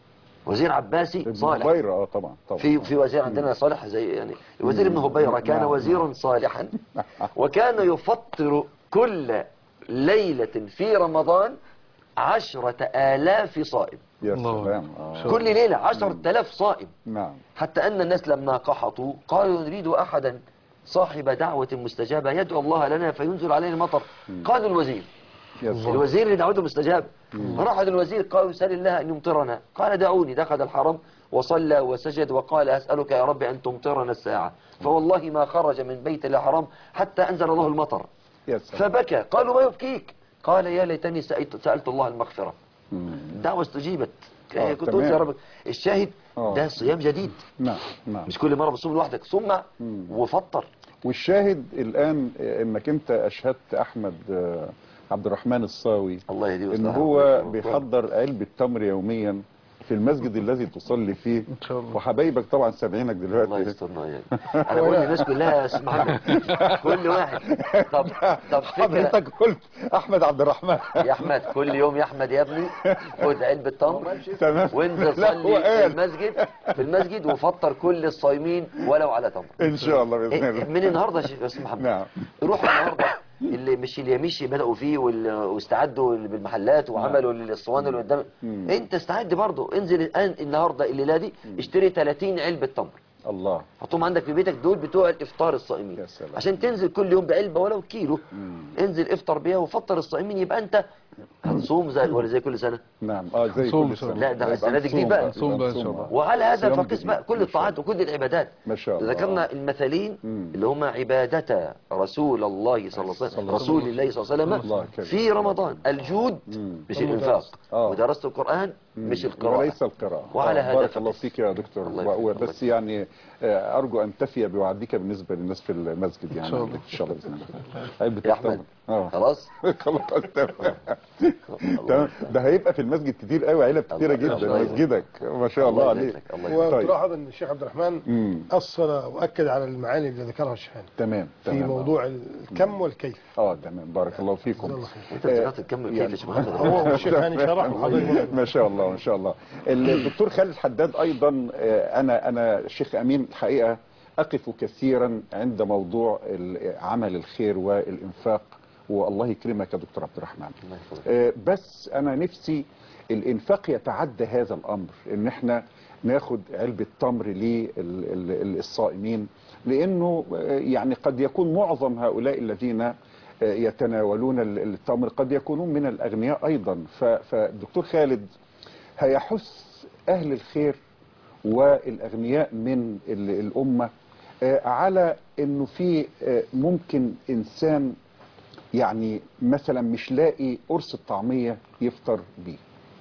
وزير عباسي ابن صالح هبيرة اه طبعا طبعا في في وزير عندنا صالح زي يعني الوزير ابن هبيرة كان نعم. وزيرا صالحا وكان يفطر كل ليلة في رمضان عشرة آلاف صائم يا الله. سلام اه كل ليلة عشرة آلاف صائم نعم حتى أن الناس لما قحطوا قالوا نريد أحدا صاحب دعوة مستجابة يدعو الله لنا فينزل علينا المطر قالوا الوزير يا سلام الوزير اللي دعوته مستجاب راح للوزير قالوا سأل الله أن يمطرنا قال دعوني دخل الحرم وصلى وسجد وقال أسألك يا رب أن تمطرنا الساعة فوالله ما خرج من بيت الحرام حتى أنزل الله المطر يا سلام فبكى قالوا ما يبكيك قال يا ليتني سألت, سألت الله المغفرة مم. الدعوة استجيبت آه، كنت قلت يا تمام. رب الشاهد آه. ده صيام جديد نعم نعم مش كل مرة بتصوم لوحدك صوم مع وفطر والشاهد الآن انك انت اشهدت احمد آه، عبد الرحمن الصاوي الله يهديه ان ويصلحه. هو بيحضر علبة تمر يوميا في المسجد الذي تصلي فيه إن شاء الله. وحبايبك طبعا سامعينك الله دلوقتي يسترنا يعني انا بقول للناس كلها يا استاذ محمد كل واحد طب طب فكره حضرتك قلت احمد عبد الرحمن يا احمد كل يوم يا احمد يا ابني خد علبه تمر تمام وانزل لا، هو صلي في قال. المسجد في المسجد وفطر كل الصايمين ولو على تمر ان شاء الله باذن إيه، الله من النهارده يا شيخ استاذ محمد نعم. روح النهارده اللي مش اليميشي بدأوا فيه وال- واستعدوا بالمحلات وعملوا الاسوان اللي قدام مم. انت استعد برضه انزل الان النهارده الليله دي اشتري 30 علبه تمر الله حطهم عندك في بيتك دول بتوع الافطار الصائمين يا سلام. عشان تنزل كل يوم بعلبه ولو كيلو انزل افطر بيها وفطر الصائمين يبقى انت هتصوم زي ولا زي كل سنه نعم اه زي صوم كل سنه صوم. لا، ده يبقى السنة دي نصوم جديد بقى. يبقى نصوم بقى إن شاء نصوم. الله. وعلى هذا صيام فقس جديد. بقى كل ما شاء الطاعات وكل العبادات ما شاء الله. ذكرنا المثلين مم. اللي هم عبادة رسول الله صلى الله عليه وسلم رسول الله صلى الله عليه الله وسلم كريم. في رمضان الجود مم. مش الانفاق آه. ودراسة القرآن مش القراءة وليس القراءة وعلى آه، هذا بارك الله فقس. فيك يا دكتور الله و- يبارك الله بس يعني آه، أرجو أن تفي بوعدك بالنسبة للناس في المسجد يعني إن شاء الله. إن شاء الله بإذن الله علبة يا أحمد التمر. اه خلاص خلاص تمام تمام ده هيبقى في المسجد كتير قوي علب كتيرة الله جدا يبارك. مسجدك ما شاء الله الله عليك يبارك لك، الله يبارك. طيب. وتلاحظ ان الشيخ عبد الرحمن مم. اصل واكد على المعاني اللي ذكرها الشيخاني تمام في تمام موضوع الكم والكيف اه تمام بارك الله فيكم جزاه الله خير. انت ذكرت تكمل كيف يا شيخ محمد هو الشيخ هاني شرح وحضرتك ما شاء الله ما شاء الله الدكتور خالد حداد ايضا آه، انا انا الشيخ امين الحقيقه اقف كثيرا عند موضوع ال- عمل الخير والانفاق والله يكرمك يا دكتور عبد الرحمن الله يحفظك. آه، بس انا نفسي الانفاق يتعدى هذا الامر ان احنا ناخد علبة تمر للصائمين لأنه آه، يعني قد يكون معظم هؤلاء الذين آه، يتناولون ال- التمر قد يكونون من الأغنياء أيضا ف- فالدكتور خالد هيحث أهل الخير والأغنياء من ال- الأمة آه، على أنه في آه، ممكن إنسان يعني مثلا مش لاقي قرص الطعمية يفطر بيه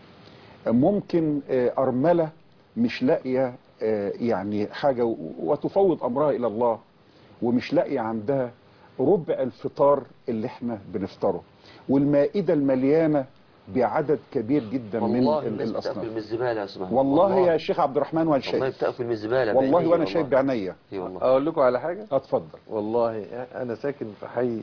ممكن آه، أرملة مش لاقية آه، يعني حاجة و- وتفوض أمرها إلى الله ومش لاقية عندها ربع الفطار اللي احنا بنفطره والمائدة المليانة بعدد كبير جدا من والله ال- الناس الأصناف بتاكل من الزباله يا سمح والله يا شيخ عبد الرحمن وانا والله شايف بتاكل من الزباله والله بعيني وانا شايف بعينيا اي والله اقول لكم على حاجه اتفضل والله انا ساكن في حي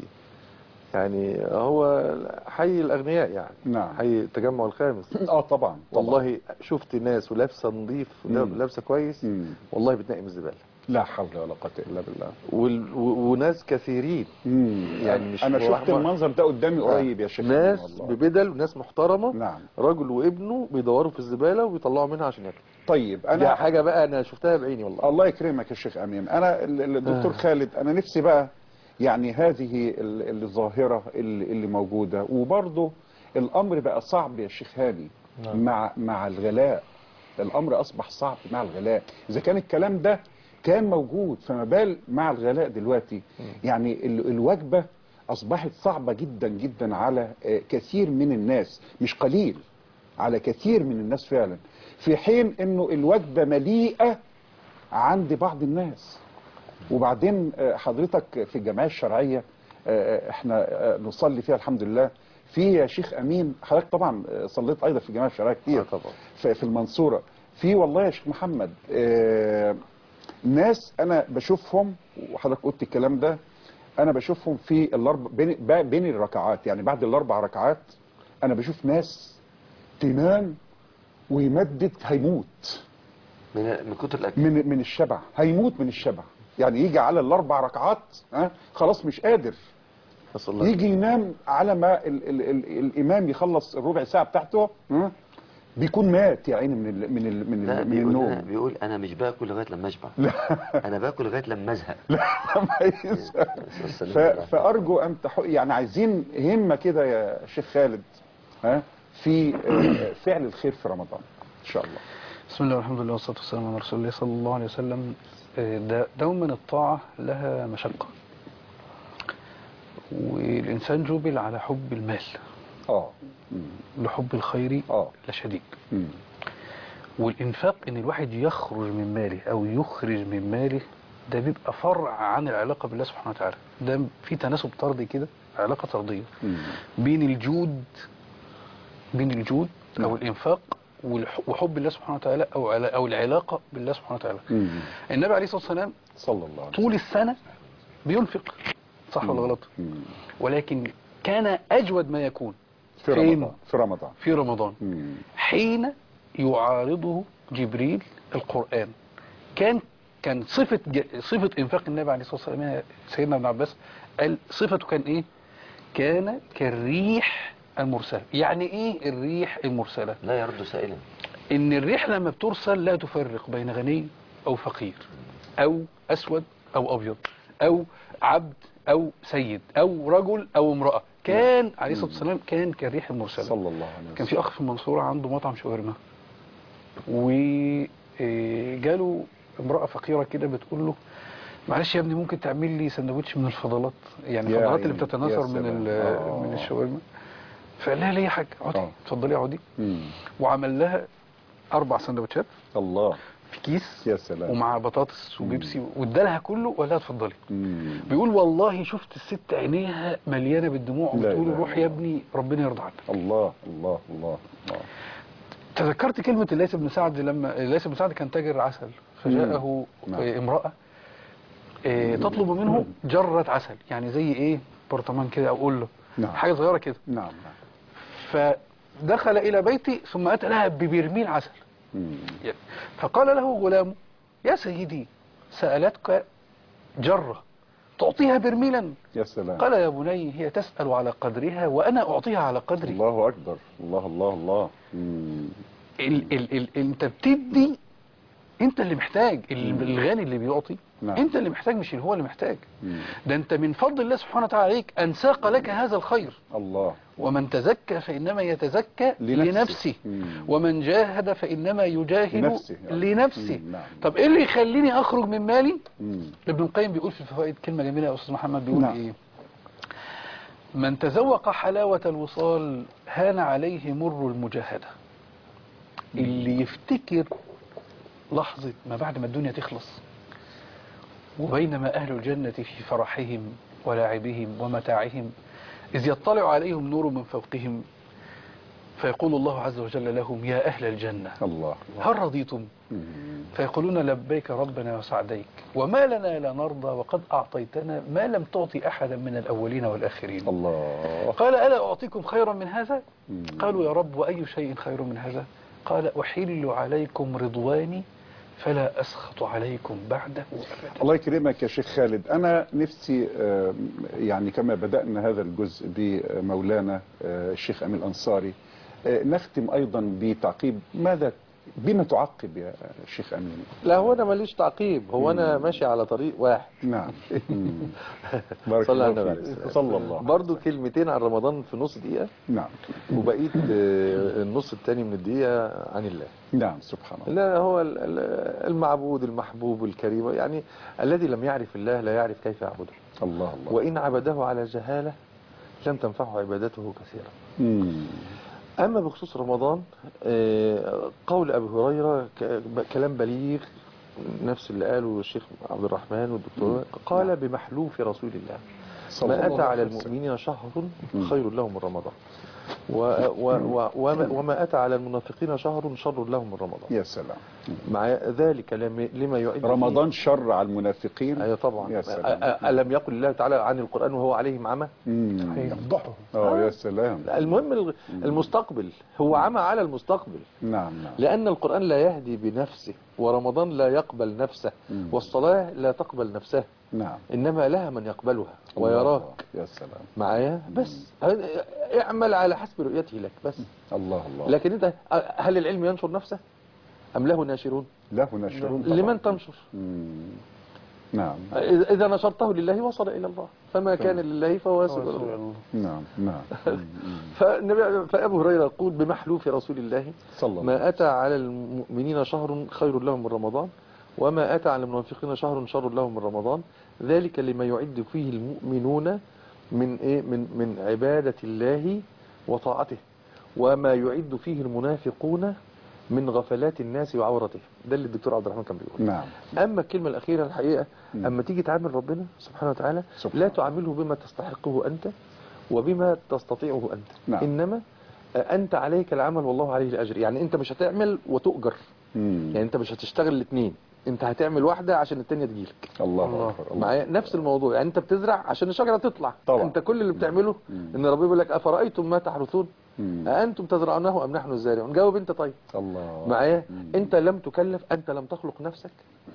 يعني هو حي الاغنياء يعني نعم. حي التجمع الخامس اه طبعا طبعا. والله شفت ناس ولابسه نظيف مم. ولابسه كويس مم. والله بتنقي من الزباله لا حول ولا قوه الا بالله وال- و- وناس كثيرين مم. يعني مش انا شفت رحمة. المنظر ده قدامي قريب يا شيخ ناس والله. ببدل وناس محترمه نعم راجل وابنه بيدوروا في الزباله وبيطلعوا منها عشان ياكلوا طيب دي انا حاجه بقى انا شفتها بعيني والله الله يكرمك يا شيخ امين انا ال- ال- الدكتور خالد انا نفسي بقى يعني هذه ال- الظاهره اللي اللي موجوده وبرضه الامر بقى صعب يا شيخ هاني مع مع الغلاء الامر اصبح صعب مع الغلاء اذا كان الكلام ده كان موجود فما بال مع الغلاء دلوقتي يعني ال- الوجبه اصبحت صعبه جدا جدا على آه، كثير من الناس مش قليل على كثير من الناس فعلا في حين انه الوجبه مليئه عند بعض الناس وبعدين آه، حضرتك في الجمعيه الشرعيه آه، احنا آه، نصلي فيها الحمد لله في يا شيخ امين حضرتك طبعا آه، صليت ايضا في الجمعيه الشرعيه كتير آه طبعا. في في المنصوره في والله يا شيخ محمد آه، ناس انا بشوفهم وحضرتك قلت الكلام ده انا بشوفهم في الاربع بين ب- بين الركعات يعني بعد الاربع ركعات انا بشوف ناس تنام ويمدد هيموت من من كتر الاكل من من الشبع هيموت من الشبع يعني يجي على الاربع ركعات ها خلاص مش قادر نسال الله يجي ينام على ما ال ال ال الامام يخلص الربع ساعه بتاعته ها بيكون مات يا عيني من ال من ال من, لا ال من بيقول أنا النوم بيقول انا مش باكل لغايه لما اشبع انا باكل لغايه لما ازهق مميز. ف- فارجو ان تح... يعني عايزين همه كده يا شيخ خالد ها في آه، فعل الخير في رمضان ان شاء الله بسم الله والحمد لله والصلاة والسلام على رسول الله صلى الله عليه وسلم آه، دا- دوما الطاعة لها مشقة والإنسان جبل على حب المال اه مم. لحب الخير اه لشديد مم. والإنفاق إن الواحد يخرج من ماله أو يخرج من ماله ده بيبقى فرع عن العلاقة بالله سبحانه وتعالى ده في تناسب طردي كده علاقة طردية مم. بين الجود بين الجود نعم. أو الإنفاق والح- وحب الله سبحانه وتعالى أو علا- أو العلاقة بالله سبحانه وتعالى مم. النبي عليه الصلاة والسلام صلى الله عليه طول السنة بينفق صح ولا غلط مم. ولكن كان أجود ما يكون في فين؟ رمضان في رمضان في رمضان مم. حين يعارضه جبريل القرآن كان كان صفة ج- صفة إنفاق النبي عليه الصلاة والسلام يا سيدنا ابن عباس قال صفته كان إيه؟ كان كالريح المرسلة يعني إيه الريح المرسلة؟ لا يرد سائلا إن الريح لما بترسل لا تفرق بين غني أو فقير أو أسود أو أبيض أو عبد أو سيد أو رجل أو امرأة كان عليه الصلاة والسلام كان كالريح المرسلة صلى الله عليه وسلم كان في اخ في المنصوره عنده مطعم شاورما وجاله امراه فقيره كده بتقول له معلش يا ابني ممكن تعمل لي سندوتش من الفضلات يعني يا الفضلات اللي عيني، بتتناثر يا من سلام. ال- آه. من الشاورما فقال لها ليه يا حاج اقعدي آه. اتفضلي اقعدي مم. وعمل لها اربع سندوتشات الله في كيس يا سلام ومع بطاطس وبيبسي وادالها كله وقال لها اتفضلي مم. بيقول والله شفت الست عينيها مليانه بالدموع لا وبتقول إله روح إلا يا الله. ابني ربنا يرضى عنك الله الله الله الله تذكرت كلمة الليث بن سعد لما الليث بن سعد كان تاجر عسل فجاءه نعم. آه، امرأة آه، تطلب منه جرة عسل يعني زي ايه برطمان كده او قله نعم. حاجة صغيرة كده نعم فدخل الى بيتي ثم اتى لها ببرميل عسل مم. فقال له غلام يا سيدي سألتك جرة تعطيها برميلا يا سلام قال يا بني هي تسأل على قدرها وأنا أعطيها على قدري الله اكبر الله الله الله مم. ال ال ال انت بتدي انت اللي محتاج ال- الغني اللي بيعطي نعم. انت اللي محتاج مش اللي هو اللي محتاج مم. ده انت من فضل الله سبحانه وتعالى عليك ان ساق لك هذا الخير الله ومن تزكى فإنما يتزكى لنفسه. لنفسه, مم. ومن جاهد فإنما يجاهد لنفسه يعني. لنفسه مم، نعم. طب ايه اللي يخليني اخرج من مالي مم. ابن القيم بيقول في الفوائد كلمة جميلة يا أستاذ محمد بيقول نعم. إيه من تذوق حلاوة الوصال هان عليه مر المجاهدة اللي يفتكر لحظة ما بعد ما الدنيا تخلص وبينما أهل الجنة في فرحهم ولعبهم ومتاعهم إذ يطلع عليهم نور من فوقهم فيقول الله عز وجل لهم يا أهل الجنة الله هل رضيتم مم. فيقولون لبيك ربنا وسعديك وما لنا لا نرضى وقد أعطيتنا ما لم تعطي أحدا من الأولين والآخرين الله قال ألا أعطيكم خيرا من هذا مم. قالوا يا رب وأي شيء خير من هذا قال أحل عليكم رضواني فلا أسخط عليكم بعده أبدا الله يكرمك يا شيخ خالد أنا نفسي آه، يعني كما بدأنا هذا الجزء بمولانا آه، الشيخ أمين الأنصاري آه، نختم أيضا بتعقيب ماذا بما تعقب يا شيخ أمين لا هو انا ماليش تعقيب هو انا ماشي على طريق واحد نعم مم. بارك صلى الله على النبي فيك عليه الصلاة صلى الله برضو كلمتين عن رمضان في نص دقيقة نعم وبقيت آه، النص التاني من الدقيقة عن الله نعم سبحان الله لا هو ال- ال- المعبود المحبوب الكريم يعني الذي لم يعرف الله لا يعرف كيف يعبده الله الله وإن عبده على جهالة لم تنفعه عبادته كثيرا مم. أما بخصوص رمضان آه، قول أبي هريرة ك- ب- كلام بليغ نفس اللي قاله الشيخ عبد الرحمن والدكتور قال بمحلوف رسول الله صلى ما الله أتى على عليه وسلم. المؤمنين شهر خير لهم من رمضان و و و وما, وما أتى على المنافقين شهر شر لهم من رمضان يا سلام مع ذلك لم- لما يعد رمضان شر على المنافقين أيوة طبعا يا أ- سلام أ- ألم يقل الله تعالى عن القرآن وهو عليهم عمى مم. يفضحهم اه يا سلام المهم الغ- المستقبل هو عمى على المستقبل نعم نعم لأن القرآن لا يهدي بنفسه ورمضان لا يقبل نفسه مم. والصلاة لا تقبل نفسها نعم إنما لها من يقبلها الله. ويراك يا سلام معايا بس اعمل على حسب رؤيته لك بس الله الله لكن انت هل العلم ينشر نفسه أم له ناشرون له ناشرون طبعا. لمن تنشر مم. نعم إذا إذا نشرته لله وصل إلى الله فما كان لله فهو يصل إلى الله نعم نعم مم. فالنبي- فأبو هريرة يقول بمحلوف رسول الله صلى الله ما أتى على المؤمنين شهر خير لهم من رمضان وما أتى على المنافقين شهر شر لهم من رمضان ذلك لما يعد فيه المؤمنون من إيه من من عبادة الله وطاعته وما يعد فيه المنافقون من غفلات الناس وعورتهم ده اللي الدكتور عبد الرحمن كان بيقول نعم أما الكلمة الأخيرة الحقيقة مم. أما تيجي تعامل ربنا سبحانه وتعالى سبحانه. لا تعامله بما تستحقه أنت وبما تستطيعه أنت نعم. إنما آه، أنت عليك العمل والله عليه الأجر يعني أنت مش هتعمل وتؤجر مم. يعني أنت مش هتشتغل الاثنين أنت هتعمل واحدة عشان التانية تجيلك الله أكبر الله معايا نفس الموضوع يعني أنت بتزرع عشان الشجرة تطلع طبعا. أنت كل اللي بتعمله مم. إن ربنا بيقول لك أفرأيتم ما تحرثون مم. أأنتم تزرعونه أم نحن الزارعون جاوب أنت طيب الله معايا مم. أنت لم تكلف أنت لم تخلق نفسك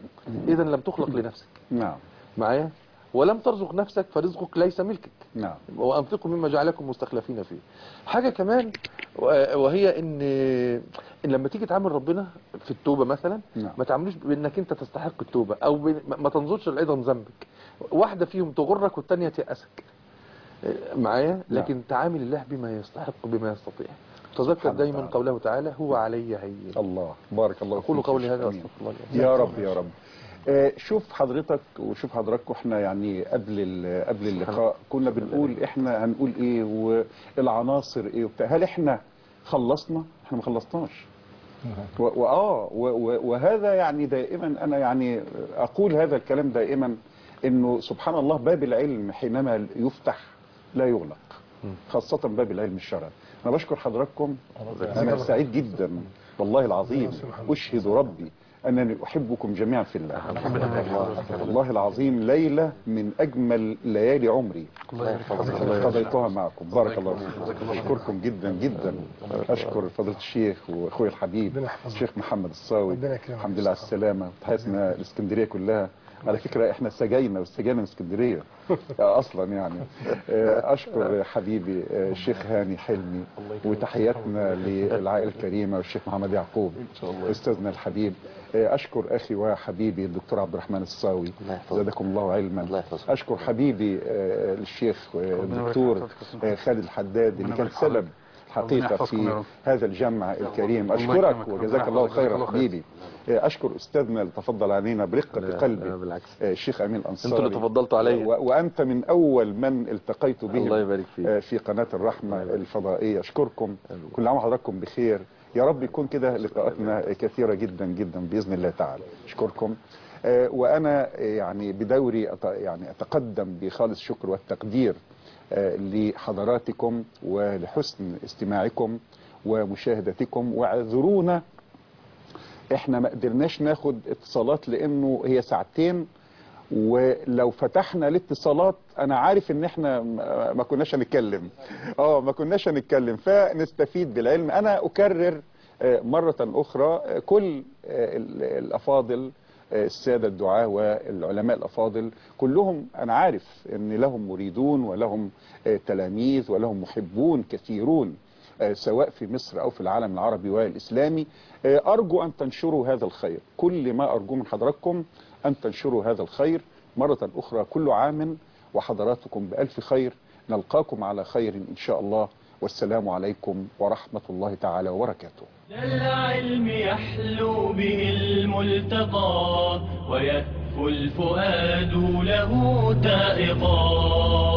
إذا لم تخلق لنفسك نعم معايا ولم ترزق نفسك فرزقك ليس ملكك نعم وأنفقوا مما جعلكم مستخلفين فيه حاجة كمان و- وهي إن إن لما تيجي تعامل ربنا في التوبة مثلا نعم. ما تعاملوش بأنك أنت تستحق التوبة أو ب- ما ما تنظرش لعظم ذنبك واحدة فيهم تغرك والتانية تيأسك معايا لكن تعامل الله بما يستحق بما يستطيع تذكر سبحانه دايما وتعالى. قوله تعالى هو علي هين الله بارك الله أقول فيك قولي يا هذا شيخ أمين. واستغفر الله لي. يا رب يا رب آه، شوف حضرتك وشوف حضراتكم احنا يعني قبل ال- قبل اللقاء كنا بنقول احنا هنقول ايه والعناصر ايه وبتاع هل احنا خلصنا احنا ما خلصناش و- واه و- و- وهذا يعني دائما انا يعني اقول هذا الكلام دائما انه سبحان الله باب العلم حينما يفتح لا يغلق خاصة باب العلم الشرعي انا بشكر حضراتكم انا سعيد جدا والله العظيم اشهد ربي انني احبكم جميعا في الله والله العظيم ليلة من اجمل ليالي عمري قضيتها معكم بارك الله فيكم اشكركم جدا جدا اشكر فضيله الشيخ واخوي الحبيب ربنا يحفظك. الشيخ محمد الصاوي ربنا يكرمك. الحمد لله على السلامه تحياتنا الاسكندريه كلها على فكرة احنا سجينا والسجاينا من اسكندرية اصلا يعني آه، اشكر حبيبي آه، الشيخ هاني حلمي وتحياتنا للعائلة الكريمة والشيخ محمد يعقوب استاذنا الحبيب آه، اشكر اخي وحبيبي الدكتور عبد الرحمن الصاوي الله يحفظه. زادكم الله علما الله يحفظه. اشكر حبيبي آه، الشيخ آه، يبارك الدكتور في حضرتك. آه، خالد الحداد اللي ربنا كان يبارك في سبب ربنا حقيقة يحفظكم يا في رب. هذا الجمع الكريم الله أشكرك يكرمك. وجزاك ربنا الله يحفظك. خيرا الله خير. حبيبي آه، أشكر أستاذنا اللي تفضل علينا برقة لا، قلبي لا، بالعكس. آه، الشيخ أمين الأنصاري انتوا اللي تفضلتوا عليا. و- وأنت من أول من التقيت بهم الله يبارك فيك. آه، في قناة الرحمة الفضائية أشكركم كل عام وحضراتكم بخير يا رب يكون كده لقاءاتنا كثيرة جدا جدا بإذن الله تعالى أشكركم آه، وأنا آه، يعني بدوري أت- يعني أتقدم بخالص الشكر والتقدير آه، لحضراتكم ولحسن استماعكم ومشاهدتكم واعذرونا احنا ما قدرناش ناخد اتصالات لانه هي ساعتين ولو فتحنا الاتصالات انا عارف ان احنا ما ما كناش هنتكلم اه ما كناش هنتكلم فنستفيد بالعلم انا اكرر آه، مرة اخرى آه، كل آه، ال- الافاضل آه، السادة الدعاة والعلماء الافاضل كلهم انا عارف ان لهم مريدون ولهم آه، تلاميذ ولهم محبون كثيرون آه، سواء في مصر او في العالم العربي والاسلامي آه، ارجو ان تنشروا هذا الخير كل ما ارجو من حضراتكم ان تنشروا هذا الخير مرة اخرى كل عام وحضراتكم بالف خير نلقاكم على خير ان شاء الله والسلام عليكم ورحمة الله تعالى وبركاته ذا العلم يحلو به الملتقى ويهفو الفؤاد له تائقا